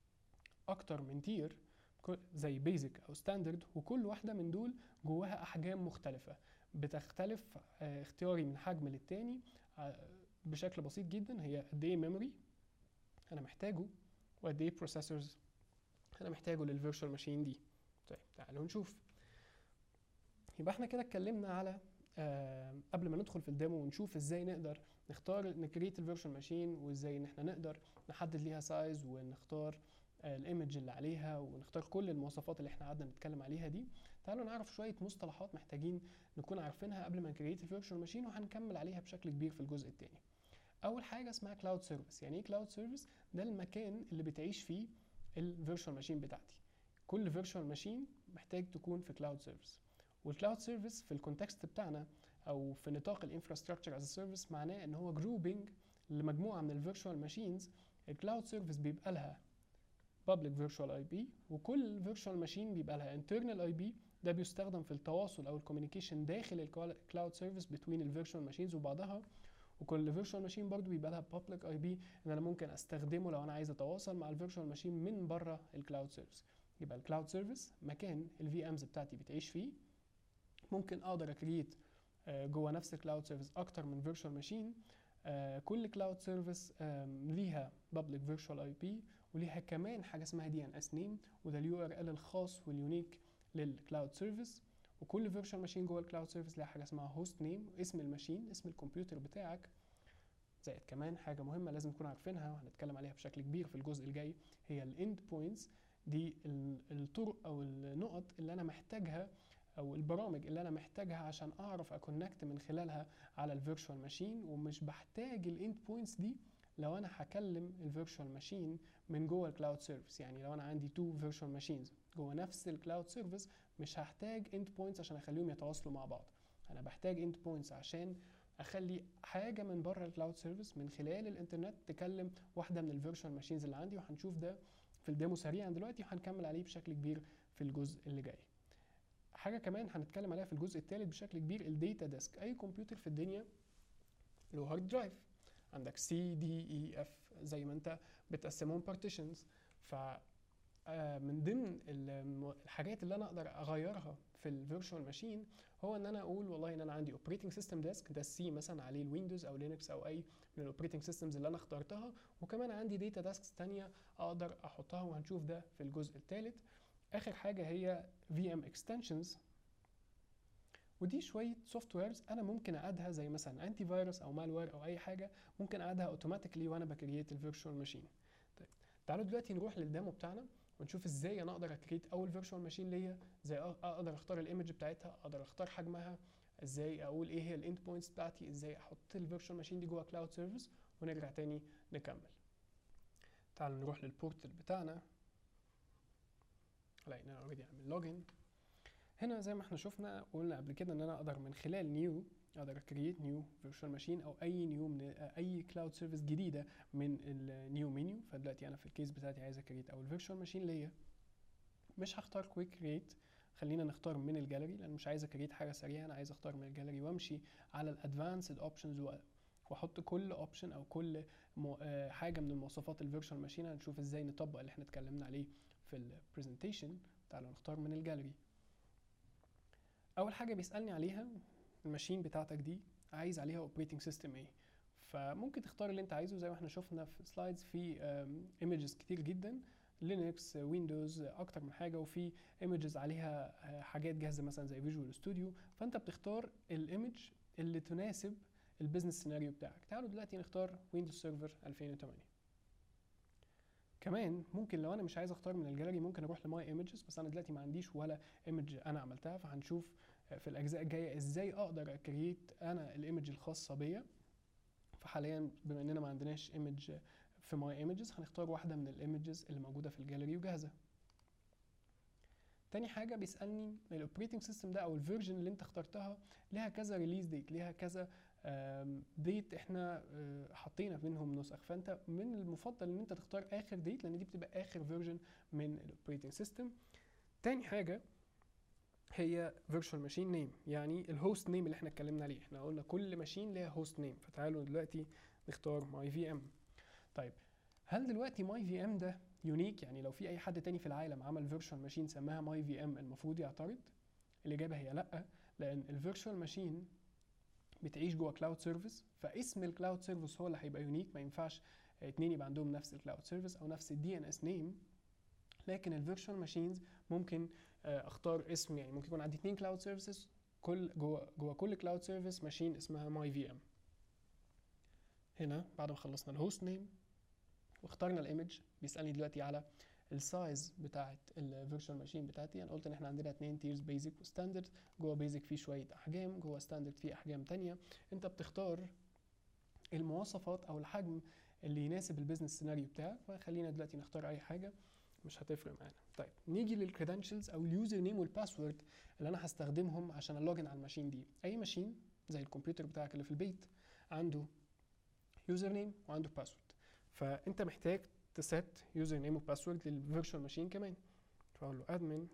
اكتر من تير زي بيزك او ستاندرد وكل واحده من دول جواها احجام مختلفه بتختلف آه، اختياري من حجم للتاني آه، بشكل بسيط جدا هي قد ايه ميموري انا محتاجه وقد ايه بروسيسورز انا محتاجه للفيرتشوال ماشين دي طيب تعالوا نشوف يبقى احنا كده اتكلمنا على آه قبل ما ندخل في الديمو ونشوف ازاي نقدر نختار نكريت الفيرتشوال ماشين وازاي ان احنا نقدر نحدد ليها سايز ونختار آه الايمج اللي عليها ونختار كل المواصفات اللي احنا قعدنا نتكلم عليها دي تعالوا نعرف شويه مصطلحات محتاجين نكون عارفينها قبل ما نكريت الفيرتشوال ماشين وهنكمل عليها بشكل كبير في الجزء الثاني اول حاجه اسمها كلاود سيرفيس يعني ايه كلاود سيرفيس ده المكان اللي بتعيش فيه الفيرتشوال ماشين بتاعتي كل فيرتشوال ماشين محتاج تكون في كلاود سيرفيس والكلاود سيرفيس في الكونتكست بتاعنا او في نطاق الانفراستراكشر از سيرفيس معناه ان هو جروبنج لمجموعه من الفيرتشوال ماشينز الكلاود سيرفيس بيبقى لها public virtual IP وكل virtual machine بيبقى لها internal IP ده بيستخدم في التواصل او الكوميونيكيشن داخل الكلاود سيرفيس between الفيرتشوال ماشينز وبعضها وكل فيرتشوال ماشين برضو بيبقى لها public IP ان انا ممكن استخدمه لو انا عايز اتواصل مع الفيرتشوال ماشين من بره الكلاود سيرفيس يبقى الكلاود سيرفيس مكان الفي امز بتاعتي بتعيش فيه ممكن اقدر اكريت جوه نفس الكلاود سيرفيس اكتر من فيرتشوال ماشين كل كلاود سيرفيس ليها public virtual IP وليها كمان حاجه اسمها دي ان اس نيم وده اليو ار ال الخاص واليونيك للكلاود سيرفيس وكل فيرتشوال ماشين جوه الكلاود سيرفيس ليها حاجه اسمها هوست نيم اسم الماشين اسم الكمبيوتر بتاعك زائد كمان حاجه مهمه لازم تكونوا عارفينها وهنتكلم عليها بشكل كبير في الجزء الجاي هي الاند بوينتس دي ال- الطرق او النقط اللي انا محتاجها او البرامج اللي انا محتاجها عشان اعرف اكونكت من خلالها على الفيرتشوال ماشين ومش بحتاج الاند بوينتس دي لو انا هكلم الفيرتشوال ماشين من جوه الكلاود سيرفيس يعني لو انا عندي تو فيرتشوال ماشينز جوه نفس الكلاود سيرفيس مش هحتاج اند بوينتس عشان اخليهم يتواصلوا مع بعض انا بحتاج اند بوينتس عشان اخلي حاجه من بره الكلاود سيرفيس من خلال الانترنت تكلم واحده من الفيرتشوال ماشينز اللي عندي وهنشوف ده في الديمو سريعا دلوقتي وهنكمل عليه بشكل كبير في الجزء اللي جاي حاجه كمان هنتكلم عليها في الجزء الثالث بشكل كبير الداتا ديسك اي كمبيوتر في الدنيا له هارد درايف عندك سي دي اي اف زي ما انت بتقسمهم بارتيشنز ف آه، من ضمن الم- الحاجات اللي انا اقدر اغيرها في الفيرتشوال ماشين هو ان انا اقول والله ان انا عندي اوبريتنج سيستم ديسك ده السي مثلا عليه الويندوز او لينكس او اي من الاوبريتنج سيستمز اللي انا اخترتها وكمان عندي داتا ديسكس تانية اقدر احطها وهنشوف ده في الجزء الثالث اخر حاجه هي في ام اكستنشنز ودي شويه سوفت ويرز انا ممكن اقعدها زي مثلا انتي فيروس او مالوير او اي حاجه ممكن اقعدها اوتوماتيكلي وانا بكريت الفيرتشوال ماشين طيب تعالوا دلوقتي نروح للديمو بتاعنا ونشوف ازاي انا اقدر اكريت اول فيرتشوال ماشين ليا ازاي أ- اقدر اختار الايمج بتاعتها اقدر اختار حجمها ازاي اقول ايه هي الاند بوينتس بتاعتي ازاي احط الفيرتشوال ماشين دي جوه كلاود سيرفيس ونرجع تاني نكمل تعالوا نروح للبورتال بتاعنا لقينا اوريدي عامل لوجن هنا زي ما احنا شفنا قلنا قبل كده ان انا اقدر من خلال نيو اقدر اكريت نيو فيرتشوال ماشين او اي نيو من اي كلاود سيرفيس جديده من النيو منيو فدلوقتي انا في الكيس بتاعتي عايز اكريت اول فيرتشوال ماشين ليا مش هختار كويك كريت خلينا نختار من الجاليري لان مش عايز اكريت حاجه سريعه انا عايز اختار من الجاليري وامشي على الادفانسد اوبشنز واحط كل اوبشن او كل مو آه، حاجه من المواصفات الفيرتشوال ماشين هنشوف ازاي نطبق اللي احنا اتكلمنا عليه في البرزنتيشن تعالوا نختار من الجاليري اول حاجه بيسالني عليها الماشين بتاعتك دي عايز عليها اوبريتنج سيستم ايه فممكن تختار اللي انت عايزه زي ما احنا شفنا في سلايدز في ايمجز كتير جدا لينكس ويندوز اكتر من حاجه وفي ايمجز عليها آه، حاجات جاهزه مثلا زي فيجوال ستوديو فانت بتختار الايمج اللي تناسب البيزنس سيناريو بتاعك تعالوا دلوقتي نختار ويندوز سيرفر 2008 كمان ممكن لو انا مش عايز اختار من الجاليري ممكن اروح لماي ايمجز بس انا دلوقتي ما عنديش ولا ايمج انا عملتها فهنشوف في الاجزاء الجايه ازاي اقدر اكريت انا الايمج الخاصه بيا فحاليا بما اننا ما عندناش ايمج في ماي ايمجز هنختار واحده من الايمجز اللي موجوده في الجاليري وجاهزه تاني حاجه بيسالني الاوبريتنج سيستم ده او الفيرجن اللي انت اخترتها ليها كذا ريليز ديت ليها كذا ديت احنا آه، حاطين منهم نسخ فانت من المفضل ان انت تختار اخر ديت لان دي بتبقى اخر فيرجن من الاوبريتنج سيستم تاني حاجه هي فيرتشوال ماشين نيم يعني الهوست نيم اللي احنا اتكلمنا عليه احنا قلنا كل ماشين ليها هوست نيم فتعالوا دلوقتي نختار ماي في ام طيب هل دلوقتي ماي في ام ده يونيك يعني لو في اي حد تاني في العالم عمل فيرتشوال ماشين سماها ماي في ام المفروض يعترض الاجابه هي لا لان الفيرتشوال ماشين بتعيش جوه كلاود سيرفيس فاسم الكلاود سيرفيس هو اللي هيبقى يونيك ما ينفعش اتنين يبقى عندهم نفس الكلاود سيرفيس او نفس الدي ان اس نيم لكن الفيرتشوال ماشينز ممكن آه، اختار اسم يعني ممكن يكون عندي اتنين كلاود سيرفيسز كل جوه جوه كل كلاود سيرفيس ماشين اسمها ماي في ام هنا بعد ما خلصنا الهوست نيم واخترنا الايمج بيسالني دلوقتي على السايز بتاعه الفيرتشوال ماشين بتاعتي انا قلت ان احنا عندنا اتنين تيرز بيزك وستاندرد جوه بيزك فيه شويه احجام جوه ستاندرد فيه احجام تانية انت بتختار المواصفات او الحجم اللي يناسب البيزنس سيناريو بتاعك فخلينا دلوقتي نختار اي حاجه مش هتفرق معانا طيب نيجي للكريدنشلز او اليوزر نيم والباسورد اللي انا هستخدمهم عشان اللوجن على الماشين دي اي ماشين زي الكمبيوتر بتاعك اللي في البيت عنده يوزر نيم وعنده باسورد فانت محتاج تسيت يوزر نيم وباسورد للفيرتشوال ماشين كمان فاقول له admin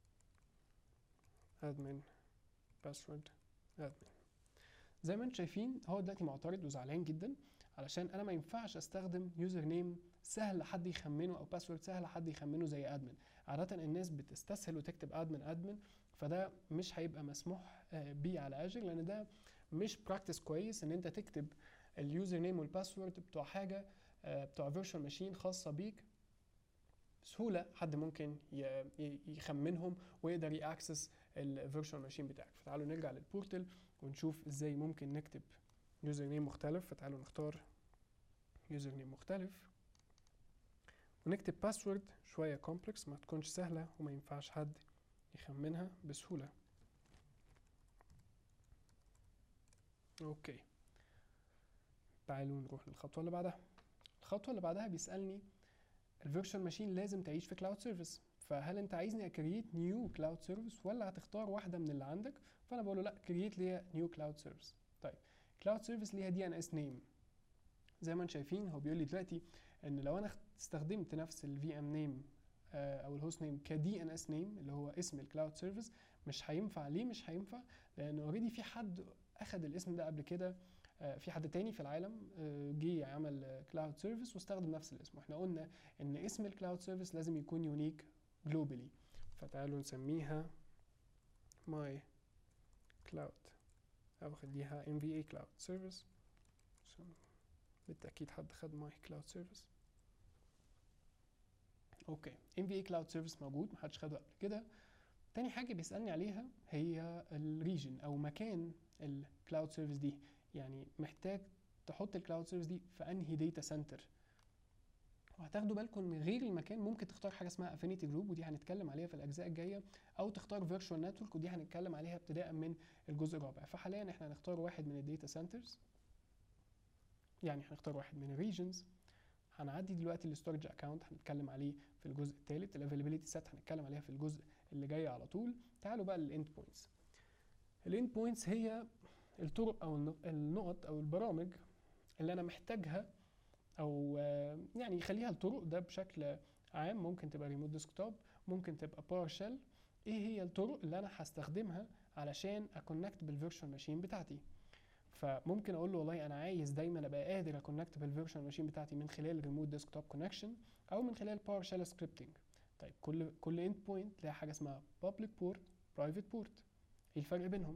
admin password admin زي ما انتم شايفين هو دلوقتي معترض وزعلان جدا علشان انا ما ينفعش استخدم يوزر نيم سهل حد يخمنه او باسورد سهل حد يخمنه زي ادمن عاده الناس بتستسهل وتكتب ادمن ادمن فده مش هيبقى مسموح آه، بيه على اجر لان ده مش براكتس كويس ان انت تكتب اليوزر نيم والباسورد بتوع حاجه آه، بتوع فيرتشوال ماشين خاصه بيك بسهوله حد ممكن ي- ي- يخمنهم ويقدر ياكسس الفيرتشوال ماشين بتاعك فتعالوا نرجع للبورتل ونشوف ازاي ممكن نكتب يوزر نيم مختلف فتعالوا نختار يوزر نيم مختلف ونكتب باسورد شويه كومبلكس ما تكونش سهله وما ينفعش حد يخمنها بسهوله اوكي تعالوا نروح للخطوه اللي بعدها الخطوه اللي بعدها بيسالني الفيرتشوال ماشين لازم تعيش في كلاود سيرفيس فهل انت عايزني اكريت نيو كلاود سيرفيس ولا هتختار واحده من اللي عندك فانا بقول له لا كريت ليا نيو كلاود سيرفيس طيب كلاود سيرفيس ليها دي ان اس نيم زي ما انتم شايفين هو بيقول لي دلوقتي ان لو انا استخدمت نفس الفي ام نيم او الهوست نيم كدي ان اس نيم اللي هو اسم الكلاود سيرفيس مش هينفع ليه مش هينفع لان اوريدي في حد اخد الاسم ده قبل كده آه، في حد تاني في العالم آه، جه عمل كلاود سيرفيس واستخدم نفس الاسم واحنا قلنا ان اسم الكلاود سيرفيس لازم يكون يونيك جلوبالي فتعالوا نسميها ماي كلاود او خليها MVA كلاود سيرفيس عشان بالتأكيد حد خد ماي كلاود سيرفيس اوكي MVA كلاود سيرفيس موجود محدش خده قبل كده تاني حاجة بيسألني عليها هي الريجن أو مكان الكلاود سيرفيس دي يعني محتاج تحط الكلاود سيرفيس دي في أنهي داتا سنتر وهتاخدوا بالكم ان غير المكان ممكن تختار حاجه اسمها افينيتي جروب ودي هنتكلم عليها في الاجزاء الجايه او تختار فيرتشوال نتورك ودي هنتكلم عليها ابتداء من الجزء الرابع فحاليا احنا هنختار واحد من الداتا سنترز يعني هنختار واحد من الريجنز هنعدي دلوقتي الستورج اكونت هنتكلم عليه في الجزء الثالث الافيلابيلتي سيت هنتكلم عليها في الجزء اللي جاي على طول تعالوا بقى للاند بوينتس الاند بوينتس هي الطرق او النق- النقط او البرامج اللي انا محتاجها او آه، يعني خليها الطرق ده بشكل عام ممكن تبقى ريموت ديسكتوب ممكن تبقى باور شيل ايه هي الطرق اللي انا هستخدمها علشان اكونكت بالفيرتشوال ماشين بتاعتي فممكن اقول له والله انا عايز دايما ابقى قادر اكونكت بالفيرتشوال ماشين بتاعتي من خلال ريموت ديسكتوب كونكشن او من خلال باور شيل سكريبتنج طيب كل كل اند بوينت لها حاجه اسمها public port private port ايه الفرق بينهم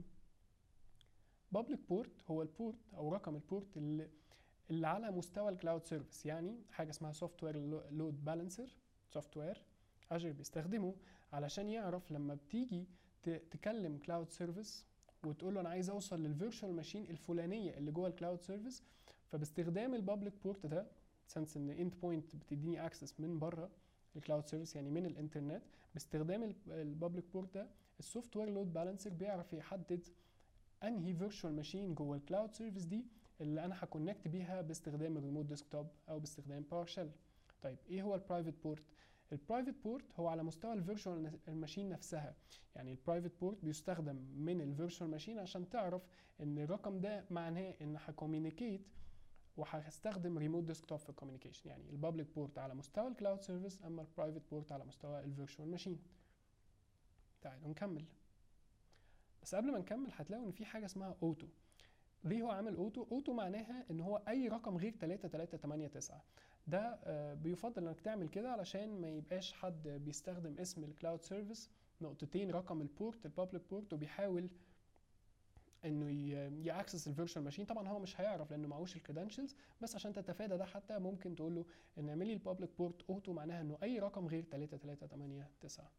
public port هو البورت او رقم البورت اللي اللي على مستوى الكلاود سيرفيس يعني حاجه اسمها سوفت وير لود بالانسر سوفت وير اجر بيستخدمه علشان يعرف لما بتيجي ت- تكلم كلاود سيرفيس وتقول له انا عايز اوصل للفيرتشوال ماشين الفلانيه اللي جوه الكلاود سيرفيس فباستخدام البابليك بورت ده سنس ان اند بوينت بتديني اكسس من بره الكلاود سيرفيس يعني من الانترنت باستخدام البابليك بورت ده السوفت وير لود بالانسر بيعرف يحدد انهي فيرتشوال ماشين جوه الكلاود سيرفيس دي اللي انا هكونكت بيها باستخدام الريموت ديسكتوب او باستخدام باور شيل طيب ايه هو البرايفت بورت البرايفت بورت هو على مستوى الفيرتشوال ماشين نفسها يعني البرايفت بورت بيستخدم من الفيرتشوال ماشين عشان تعرف ان الرقم ده معناه ان هكوميونيكيت وهستخدم ريموت ديسكتوب في الكوميونيكيشن يعني البابليك بورت على مستوى الكلاود سيرفيس اما البرايفت بورت على مستوى الفيرتشوال ماشين تعالوا نكمل بس قبل ما نكمل هتلاقوا ان في حاجه اسمها اوتو ليه هو عامل اوتو اوتو معناها ان هو اي رقم غير 3389 ده آه، بيفضل انك تعمل كده علشان ما يبقاش حد بيستخدم اسم الكلاود سيرفيس نقطتين رقم البورت البابليك بورت وبيحاول انه ياكسس الفيرتشوال ماشين طبعا هو مش هيعرف لانه معهوش الكريدنشلز بس عشان تتفادى ده حتى ممكن تقول له ان اعمل لي البابليك بورت اوتو معناها انه اي رقم غير 3389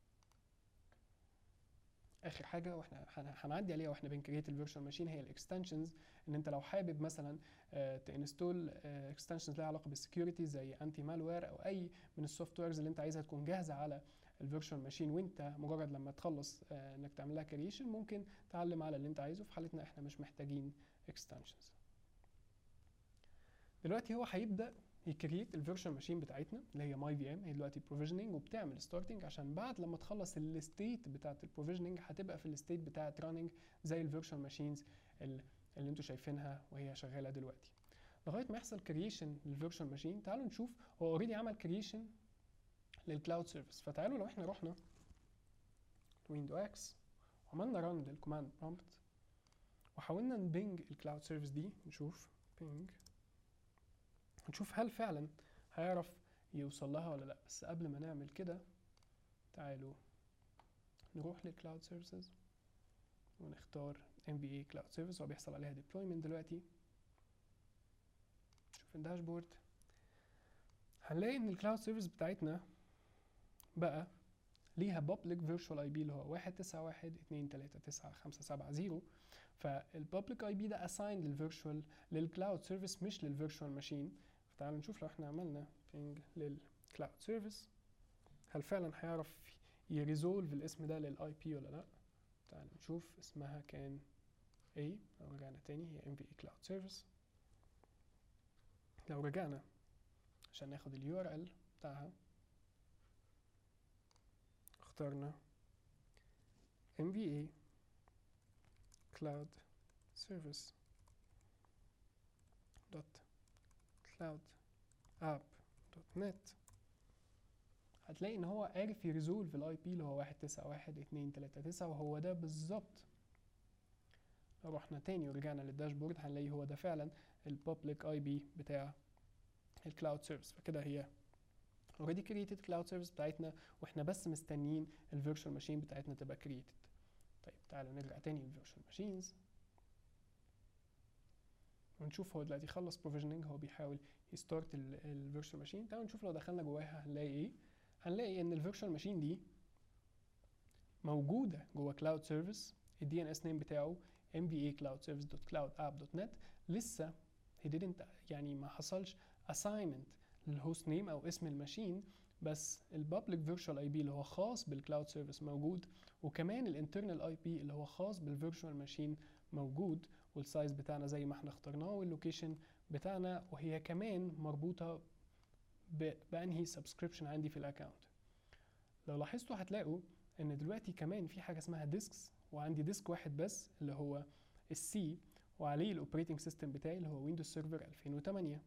اخر حاجه واحنا هن- هنعدي عليها واحنا بنكريت الفيرتشوال ماشين هي الاكستنشنز ان انت لو حابب مثلا آه، تنستول اكستنشنز لها علاقه بالسكيورتي زي انتي مالوير او اي من السوفت ويرز اللي انت عايزها تكون جاهزه على الفيرتشوال ماشين وانت مجرد لما تخلص آه، انك تعمل لها كريشن ممكن تعلم على اللي انت عايزه في حالتنا احنا مش محتاجين اكستنشنز دلوقتي هو هيبدا يكريت الفيرتشوال ماشين بتاعتنا اللي هي ماي في ام هي دلوقتي بروفيشننج وبتعمل ستارتنج عشان بعد لما تخلص الستيت بتاعت البروفيشننج هتبقى في الستيت بتاعت راننج زي الفيرتشوال ماشينز اللي انتوا شايفينها وهي شغاله دلوقتي لغايه ما يحصل كرييشن للفيرتشوال ماشين تعالوا نشوف هو اوريدي عمل كرييشن للكلاود سيرفيس فتعالوا لو احنا رحنا ويندو اكس وعملنا ران للكوماند برومبت وحاولنا نبنج الكلاود سيرفيس دي نشوف بينج نشوف هل فعلا هيعرف يوصل لها ولا لا بس قبل ما نعمل كده تعالوا نروح للكلاود سيرفيسز ونختار MBA Cloud Service هو بيحصل عليها deployment دلوقتي نشوف الداشبورد هنلاقي ان الكلاود سيرفيس بتاعتنا بقى ليها public virtual IP اللي هو 191.239.570 فالبابليك اي بي ده assigned للفيرتشوال للكلاود سيرفيس مش للفيرتشوال ماشين فتعالوا نشوف لو احنا عملنا ping كلاود سيرفيس هل فعلا هيعرف يريزولف الاسم ده للاي بي ولا لا تعال نشوف اسمها كان A لو رجعنا تاني هي MVE Cloud Service لو رجعنا عشان ناخد ال URL بتاعها اخترنا MVE Cloud Service dot cloud app dot net هتلاقي ان هو عارف يريزولف الاي بي اللي هو واحد تسعة واحد اتنين تلاتة تسعة وهو ده بالظبط لو رحنا تاني ورجعنا للداشبورد هنلاقي هو ده فعلا البابليك اي بي بتاع الكلاود سيرفيس فكده هي اوريدي كريتد كلاود سيرفيس بتاعتنا واحنا بس مستنيين الفيرتشوال ماشين بتاعتنا تبقى كريتد طيب تعالوا نرجع تاني للفيرتشوال ماشينز ونشوف هو دلوقتي خلص بروفيجننج هو بيحاول يستارت الفيرتشوال ماشين تعالوا نشوف لو دخلنا جواها هنلاقي ايه هنلاقي ان الفيرتشوال ماشين دي موجوده جوه كلاود سيرفيس الدي ان اس نيم بتاعه mva cloud service dot cloud app dot net لسه he didn't يعني ما حصلش assignment للهوست نيم او اسم الماشين بس البابليك فيرتشوال اي بي اللي هو خاص بالكلاود سيرفيس موجود وكمان الانترنال اي بي اللي هو خاص بالفيرتشوال ماشين موجود والسايز بتاعنا زي ما احنا اخترناه واللوكيشن بتاعنا وهي كمان مربوطه بانهي سبسكريبشن عندي في الاكونت لو لاحظتوا هتلاقوا ان دلوقتي كمان في حاجه اسمها ديسكس وعندي ديسك واحد بس اللي هو السي وعليه الاوبريتنج سيستم بتاعي اللي هو ويندوز سيرفر 2008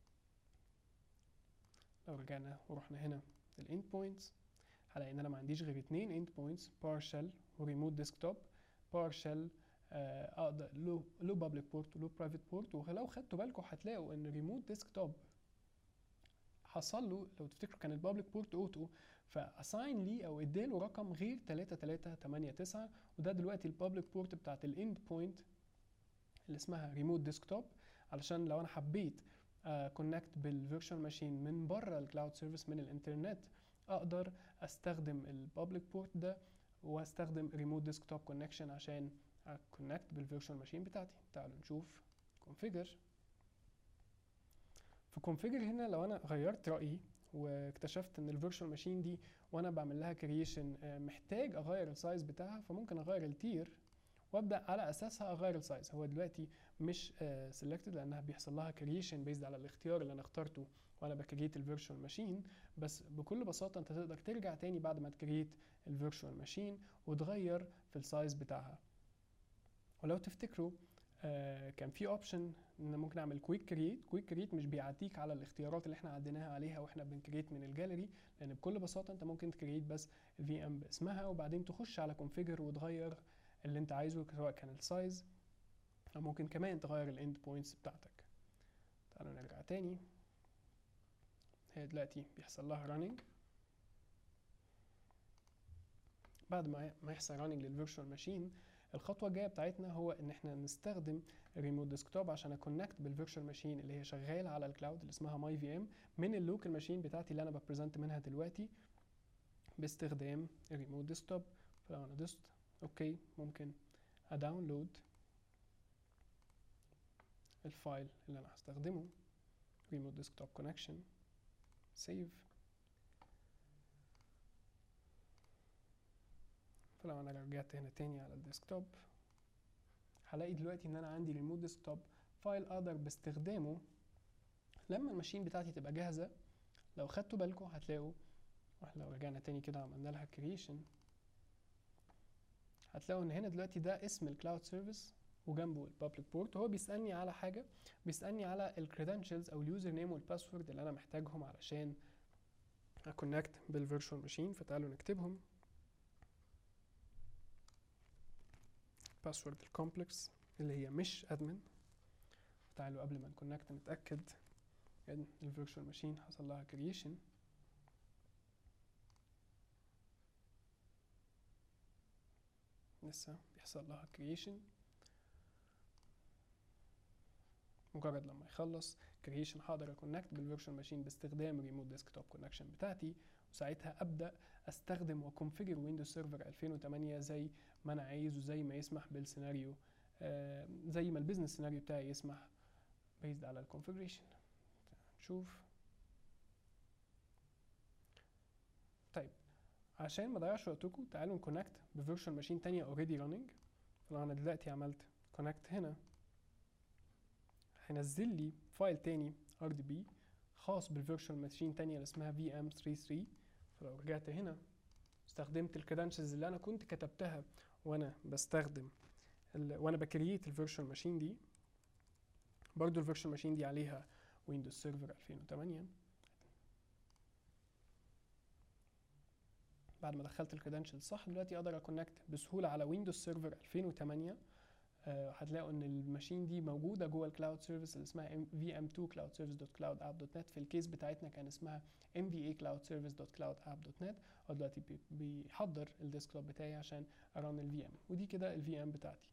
لو رجعنا ورحنا هنا للاند بوينتس هلاقي ان انا ما عنديش غير اتنين اند بوينتس بارشل وريموت ديسكتوب بارشل اقدر لو لو بابليك بورت ولو برايفت بورت ولو خدتوا بالكم هتلاقوا ان ريموت ديسكتوب حصل له لو تفتكروا كان البابليك بورت اوتو فاساين لي او اداله رقم غير 3389 وده دلوقتي البابليك بورت بتاعت الاند بوينت اللي اسمها ريموت ديسكتوب علشان لو انا حبيت كونكت بالفيرتشوال ماشين من بره الكلاود سيرفيس من الانترنت اقدر استخدم البابليك بورت ده واستخدم ريموت ديسكتوب كونكشن عشان اكونكت بالفيرتشوال ماشين بتاعتي تعالوا نشوف كونفيجر في كونفيجر هنا لو انا غيرت رايي واكتشفت ان الفيرتشوال ماشين دي وانا بعمل لها كرييشن محتاج اغير السايز بتاعها فممكن اغير التير وابدا على اساسها اغير السايز هو دلوقتي مش سيلكتد لانها بيحصل لها كرييشن بيزد على الاختيار اللي انا اخترته وانا بكريت الفيرتشوال ماشين بس بكل بساطه انت تقدر ترجع تاني بعد ما تكريت الفيرتشوال ماشين وتغير في السايز بتاعها ولو تفتكروا آه كان في اوبشن ان ممكن اعمل كويك كرييت كويك كرييت مش بيعديك على الاختيارات اللي احنا عديناها عليها واحنا بنكريت من الجاليري لان بكل بساطه انت ممكن تكريت بس الفي ام باسمها وبعدين تخش على كونفيجر وتغير اللي انت عايزه سواء كان السايز او ممكن كمان تغير الاند بوينتس بتاعتك تعالوا نرجع تاني هي دلوقتي بيحصل لها راننج بعد ما ما يحصل راننج للفيرتشوال ماشين الخطوه الجايه بتاعتنا هو ان احنا نستخدم الريموت ديسكتوب عشان اكونكت بالفيرتشوال ماشين اللي هي شغاله على الكلاود اللي اسمها ماي في ام من اللوكال ماشين بتاعتي اللي انا ببريزنت منها دلوقتي باستخدام الريموت ديسكتوب فلو انا دوست اوكي ممكن اداونلود الفايل اللي انا هستخدمه ريموت ديسكتوب كونكشن سيف فلو انا رجعت هنا تاني على الديسكتوب هلاقي دلوقتي ان انا عندي ريموت ديسكتوب فايل اقدر باستخدامه لما الماشين بتاعتي تبقى جاهزه لو خدتوا بالكم هتلاقوا لو رجعنا تاني كده عملنا لها كرييشن هتلاقوا ان هنا دلوقتي ده اسم الكلاود سيرفيس وجنبه البابليك بورت وهو بيسالني على حاجه بيسالني على الكريدنشلز او اليوزر نيم والباسورد اللي انا محتاجهم علشان اكونكت بالفيرتشوال ماشين فتعالوا نكتبهم باسورد الكومبلكس اللي هي مش ادمن تعالوا قبل ما نكونكت نتاكد ان الفيرتشوال ماشين حصل لها كرييشن لسه بيحصل لها كرييشن مجرد لما يخلص كرييشن هقدر اكونكت بالفيرتشوال ماشين باستخدام الريموت ديسكتوب كونكشن بتاعتي وساعتها ابدا استخدم وكونفيجر ويندوز سيرفر 2008 زي ما انا عايز وزي ما يسمح بالسيناريو آه زي ما البيزنس سيناريو بتاعي يسمح بيزد على الكونفيجريشن نشوف طيب عشان ما اضيعش وقتكم تعالوا نكونكت بفيرتشوال ماشين تانية اوريدي راننج لو انا دلوقتي عملت كونكت هنا هينزل لي فايل تاني ار دي بي خاص بالفيرتشوال ماشين تانية اللي اسمها في ام 33 فلو رجعت هنا استخدمت الكريدنشلز اللي انا كنت كتبتها وانا بستخدم ال... وانا بكريت الفيرتشوال ماشين دي برضو الفيرتشوال ماشين دي عليها ويندوز سيرفر 2008 بعد ما دخلت الكريدنشال صح دلوقتي اقدر اكونكت بسهوله على ويندوز سيرفر 2008 آه، هتلاقوا ان الماشين دي موجوده جوه الكلاود سيرفيس اللي اسمها vm2 cloud service dot cloud app dot net في الكيس بتاعتنا كان اسمها mva cloud service dot cloud app dot net هو دلوقتي بي- بيحضر الديسكتوب بتاعي عشان اران الفي ام ودي كده الفي ام بتاعتي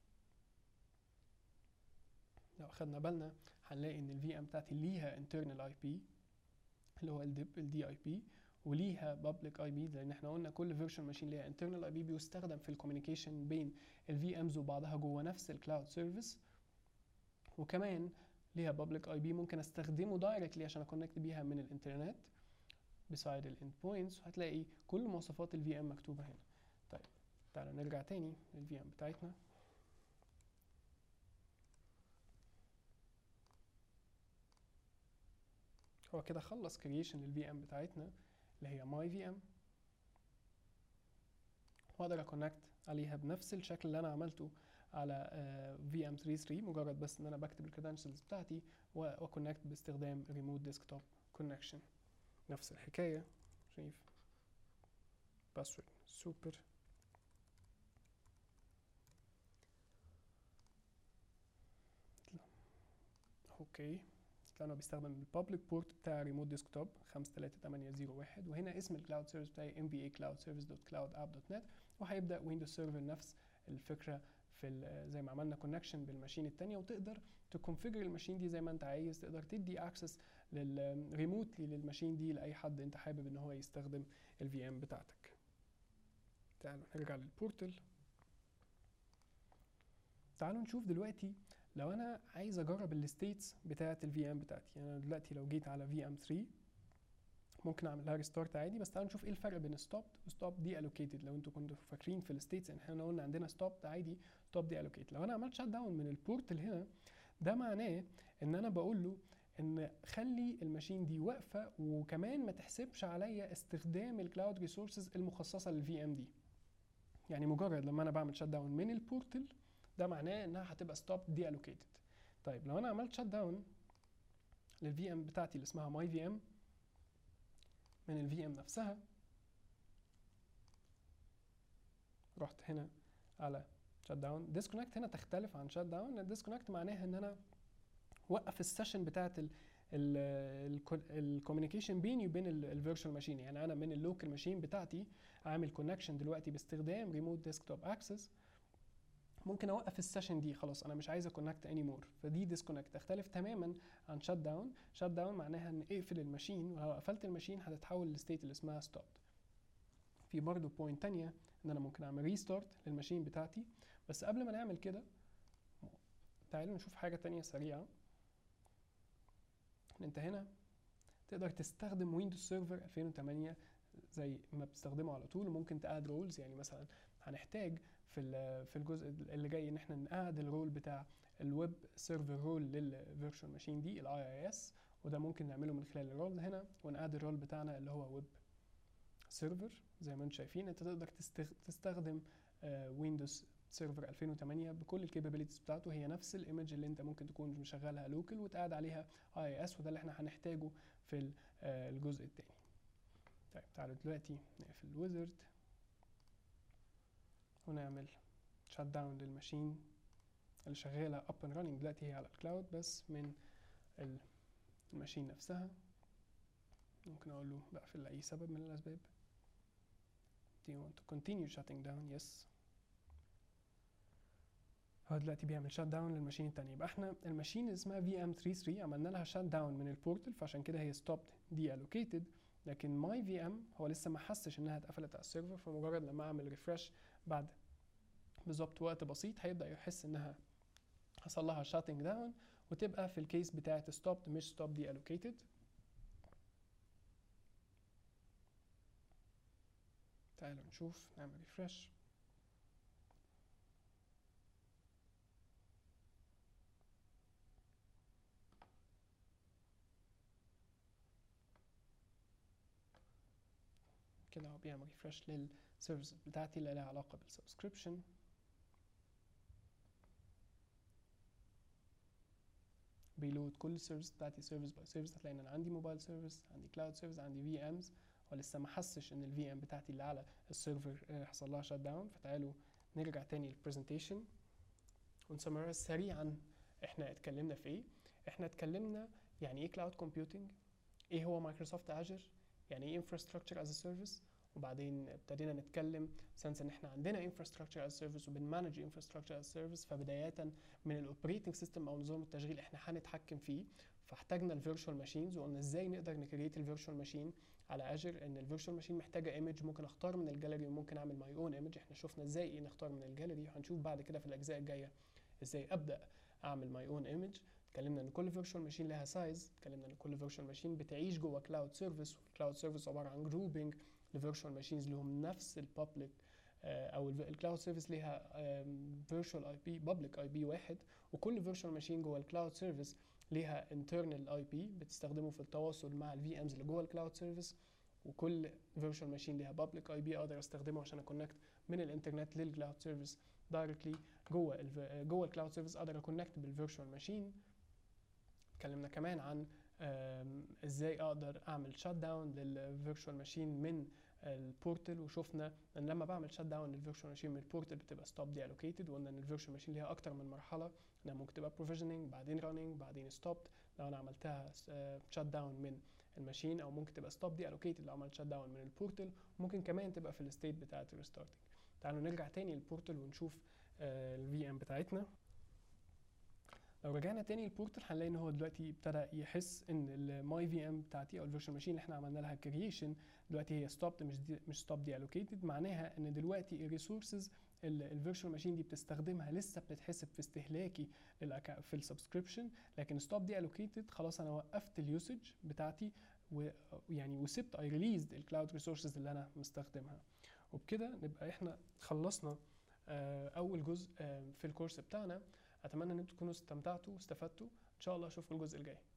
لو اخدنا بالنا هنلاقي ان الفي ام بتاعتي ليها internal اي بي اللي هو الديب الدي اي بي وليها public اي بي لان احنا قلنا كل فيرتشوال ماشين ليها internal اي بي بيستخدم في الكوميونيكيشن بين الفي امز وبعضها جوه نفس الكلاود سيرفيس وكمان ليها public اي بي ممكن استخدمه دايركتلي عشان اكونكت بيها من الانترنت بسايد الاند بوينتس وهتلاقي كل مواصفات الفي ام مكتوبه هنا طيب تعالوا نرجع تاني للفي ام بتاعتنا هو كده خلص كرييشن للفي ام بتاعتنا اللي هي ماي في ام واقدر اكونكت عليها بنفس الشكل اللي انا عملته على في ام 33 مجرد بس ان انا بكتب الكريدنشلز بتاعتي واكونكت باستخدام ريموت ديسكتوب كونكشن نفس الحكايه شايف باسورد سوبر اوكي لانه بيستخدم البابليك بورت بتاع ريموت ديسكتوب 53801 وهنا اسم الكلاود سيرفيس بتاعي mva cloud service dot cloud app dot net وهيبدا ويندوز سيرفر نفس الفكره في ال- زي ما عملنا كونكشن بالماشين التانية وتقدر تكونفيجر الماشين دي زي ما انت عايز تقدر تدي اكسس ريموتلي للماشين دي لاي حد انت حابب ان هو يستخدم الفي ام بتاعتك تعالوا نرجع للبورتل تعالوا نشوف دلوقتي لو انا عايز اجرب الستيتس بتاعه الفي ام بتاعتي يعني انا دلوقتي لو جيت على في ام 3 ممكن اعمل لها ريستارت عادي بس تعالوا نشوف ايه الفرق بين ستوب وستوب دي الوكيتد لو انتوا كنتوا فاكرين في الستيتس ان احنا قلنا عندنا ستوب عادي ستوب دي الوكيتد لو انا عملت شات داون من البورتل هنا ده معناه ان انا بقول له ان خلي الماشين دي واقفه وكمان ما تحسبش عليا استخدام الكلاود ريسورسز المخصصه للفي ام دي يعني مجرد لما انا بعمل شات داون من البورتل ده معناه انها هتبقى ستوب دي الوكيتد طيب لو انا عملت شات داون للفي ام بتاعتي اللي اسمها ماي في ام من الفي ام نفسها رحت هنا على شات داون ديسكونكت هنا تختلف عن شات داون الديسكونكت معناها ان انا وقف السيشن بتاعت الكوميونيكيشن بيني وبين الفيرتشوال ماشين يعني انا من اللوكال ماشين بتاعتي عامل كونكشن دلوقتي باستخدام ريموت ديسكتوب اكسس ممكن اوقف السيشن دي خلاص انا مش عايز اكونكت اني مور فدي ديسكونكت تختلف تماما عن شات داون شات داون معناها ان اقفل الماشين ولو قفلت الماشين هتتحول للستيت اللي اسمها ستوب في برضه بوينت تانية ان انا ممكن اعمل ريستارت للماشين بتاعتي بس قبل ما نعمل كده تعالوا نشوف حاجة تانية سريعة ان انت هنا تقدر تستخدم ويندوز سيرفر 2008 زي ما بتستخدمه على طول وممكن تاد رولز يعني مثلا هنحتاج في في الجزء اللي جاي ان احنا نقعد الرول بتاع الويب سيرفر رول للفيرتشوال ماشين دي الاي اي اس وده ممكن نعمله من خلال الرول هنا ونقعد الرول بتاعنا اللي هو ويب سيرفر زي ما انتم شايفين انت تقدر تستخدم ويندوز سيرفر 2008 بكل الكابابيلتيز بتاعته هي نفس الايمج اللي انت ممكن تكون مشغلها لوكال وتقعد عليها اي اس وده اللي احنا هنحتاجه في الجزء الثاني طيب تعالوا دلوقتي نقفل الويزرد ونعمل شات داون للماشين اللي شغاله اب اند راننج دلوقتي هي على الكلاود بس من الماشين نفسها ممكن اقول له بقفل لاي سبب من الاسباب do you want to continue shutting down yes هو دلوقتي بيعمل شات داون للماشين التانية يبقى احنا الماشين اللي اسمها في ام 33 عملنا لها شات داون من البورتل فعشان كده هي ستوبد دي allocated لكن ماي في ام هو لسه ما حسش انها اتقفلت على السيرفر فمجرد لما اعمل ريفرش بعد بالظبط وقت بسيط هيبدا يحس انها حصل لها شاتنج داون وتبقى في الكيس بتاعت ستوب مش ستوب دي allocated تعالوا نشوف نعمل ريفرش كده هو بيعمل ريفرش للسيرفيس بتاعتي اللي لها علاقة بالسبسكريبشن بيلود كل السيرفيس بتاعتي سيرفيس باي سيرفيس هتلاقي ان انا عندي موبايل سيرفيس عندي كلاود سيرفيس عندي في امز ولسه ما حسش ان الفي ام بتاعتي اللي على السيرفر آه، حصل لها شت داون فتعالوا نرجع تاني للبرزنتيشن ونسمرايز سريعا احنا اتكلمنا في ايه احنا اتكلمنا يعني ايه كلاود كومبيوتنج ايه هو مايكروسوفت اجر يعني ايه انفراستراكشر از سيرفيس وبعدين ابتدينا نتكلم سنس ان احنا عندنا انفراستراكشر از سيرفيس وبنمانج انفراستراكشر از سيرفيس فبدايه من الاوبريتنج سيستم او نظام التشغيل احنا هنتحكم فيه فاحتاجنا الفيرتشوال ماشينز وقلنا ازاي نقدر نكريت الفيرتشوال ماشين على اجر ان الفيرتشوال ماشين محتاجه ايمج ممكن اختار من الجاليري وممكن اعمل ماي اون ايمج احنا شفنا ازاي ايه نختار من الجاليري وهنشوف بعد كده في الاجزاء الجايه ازاي ابدا اعمل ماي اون ايمج اتكلمنا ان كل فيرتشوال ماشين لها سايز اتكلمنا ان كل فيرتشوال ماشين بتعيش جوه كلاود سيرفيس والكلاود سيرفيس عباره عن جروبنج لفيرتشوال ماشينز لهم نفس البابليك او الكلاود سيرفيس ليها فيرتشوال اي بي بابليك اي بي واحد وكل فيرتشوال ماشين جوه الكلاود سيرفيس ليها internal اي بي بتستخدمه في التواصل مع الفي امز اللي جوه الكلاود سيرفيس وكل فيرتشوال ماشين ليها بابليك اي بي اقدر استخدمه عشان اكونكت من الانترنت للكلاود سيرفيس دايركتلي جوه ال جوه الكلاود سيرفيس اقدر اكونكت بالفيرتشوال ماشين اتكلمنا كمان عن آم، ازاي اقدر اعمل شات داون للفيرتشوال ماشين من البورتل وشفنا ان لما بعمل شات داون للفيرتشوال ماشين من البورتل بتبقى ستوب دي الوكيتد وقلنا ان الفيرتشوال ماشين ليها اكتر من مرحله انها ممكن تبقى بروفيشننج بعدين راننج بعدين ستوب لو انا عملتها شات داون من الماشين او ممكن تبقى ستوب دي الوكيتد لو عملت شات داون من البورتل ممكن كمان تبقى في الستيت بتاعه الريستارتنج تعالوا نرجع تاني للبورتل ونشوف الفي ام بتاعتنا لو رجعنا تاني البورتل هنلاقي ان هو دلوقتي ابتدى يحس ان الماي في ام بتاعتي او الفيرتشوال ماشين اللي احنا عملنا لها كرييشن دلوقتي هي ستوبد مش دي مش ستوب دي الوكيتد معناها ان دلوقتي الريسورسز الفيرتشوال ماشين دي بتستخدمها لسه بتتحسب في استهلاكي للأكا- في السبسكريبشن لكن ستوب دي الوكيتد خلاص انا وقفت اليوسج بتاعتي ويعني وسبت اي ريليزد الكلاود ريسورسز اللي انا مستخدمها وبكده نبقى احنا خلصنا آه، اول جزء آه، في الكورس بتاعنا اتمنى ان انتم تكونوا استمتعتوا واستفدتوا ان شاء الله اشوفكم الجزء الجاي